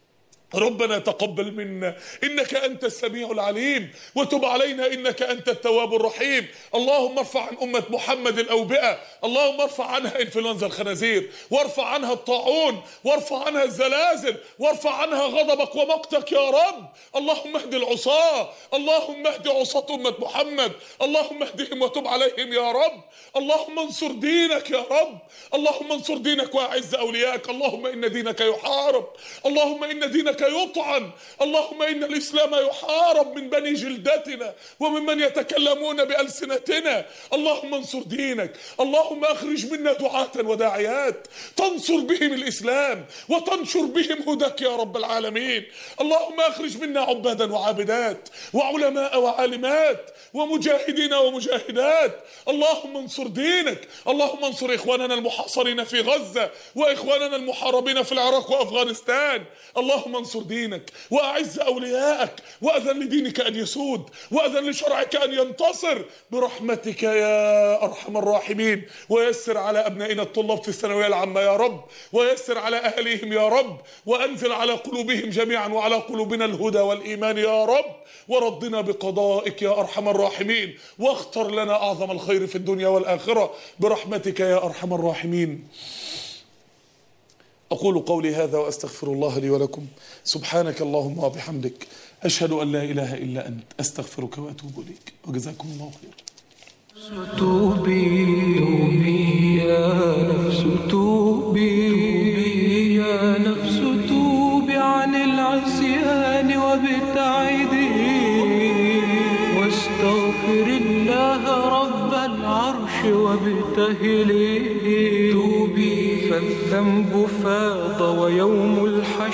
ربنا تقبل منا انك انت السميع العليم وتب علينا انك انت التواب الرحيم اللهم ارفع عن امه محمد الاوبئه اللهم ارفع عنها انفلونزا الخنازير وارفع عنها الطاعون وارفع عنها الزلازل وارفع عنها غضبك ومقتك يا رب اللهم اهد العصاه اللهم اهد عصاه امه محمد اللهم اهدهم وتب عليهم يا رب اللهم انصر دينك يا رب اللهم انصر دينك واعز اولياءك اللهم ان دينك يحارب اللهم ان دينك دينك يطعن اللهم إن الإسلام يحارب من بني جلدتنا وممن يتكلمون بألسنتنا اللهم انصر دينك اللهم أخرج منا دعاة وداعيات تنصر بهم الإسلام وتنشر بهم هداك يا رب العالمين اللهم أخرج منا عبادا وعابدات وعلماء وعالمات ومجاهدين ومجاهدات اللهم انصر دينك اللهم انصر إخواننا المحاصرين في غزة وإخواننا المحاربين في العراق وأفغانستان اللهم انصر دينك واعز اوليائك واذن لدينك ان يسود واذن لشرعك ان ينتصر برحمتك يا ارحم الراحمين ويسر على ابنائنا الطلاب في الثانويه العامه يا رب ويسر على اهليهم يا رب وانزل على قلوبهم جميعا وعلى قلوبنا الهدى والايمان يا رب وردنا بقضائك يا ارحم الراحمين واختر لنا اعظم الخير في الدنيا والاخره برحمتك يا ارحم الراحمين أقول قولي هذا وأستغفر الله لي ولكم سبحانك اللهم وبحمدك أشهد أن لا إله إلا أنت أستغفرك وأتوب إليك وجزاكم الله خيرا
توبي توبي يا نفس توبي يا نفس توبي عن العصيان وابتعدي واستغفر الله رب العرش وابتهلي توبي فالذنب فاض ويوم الحشر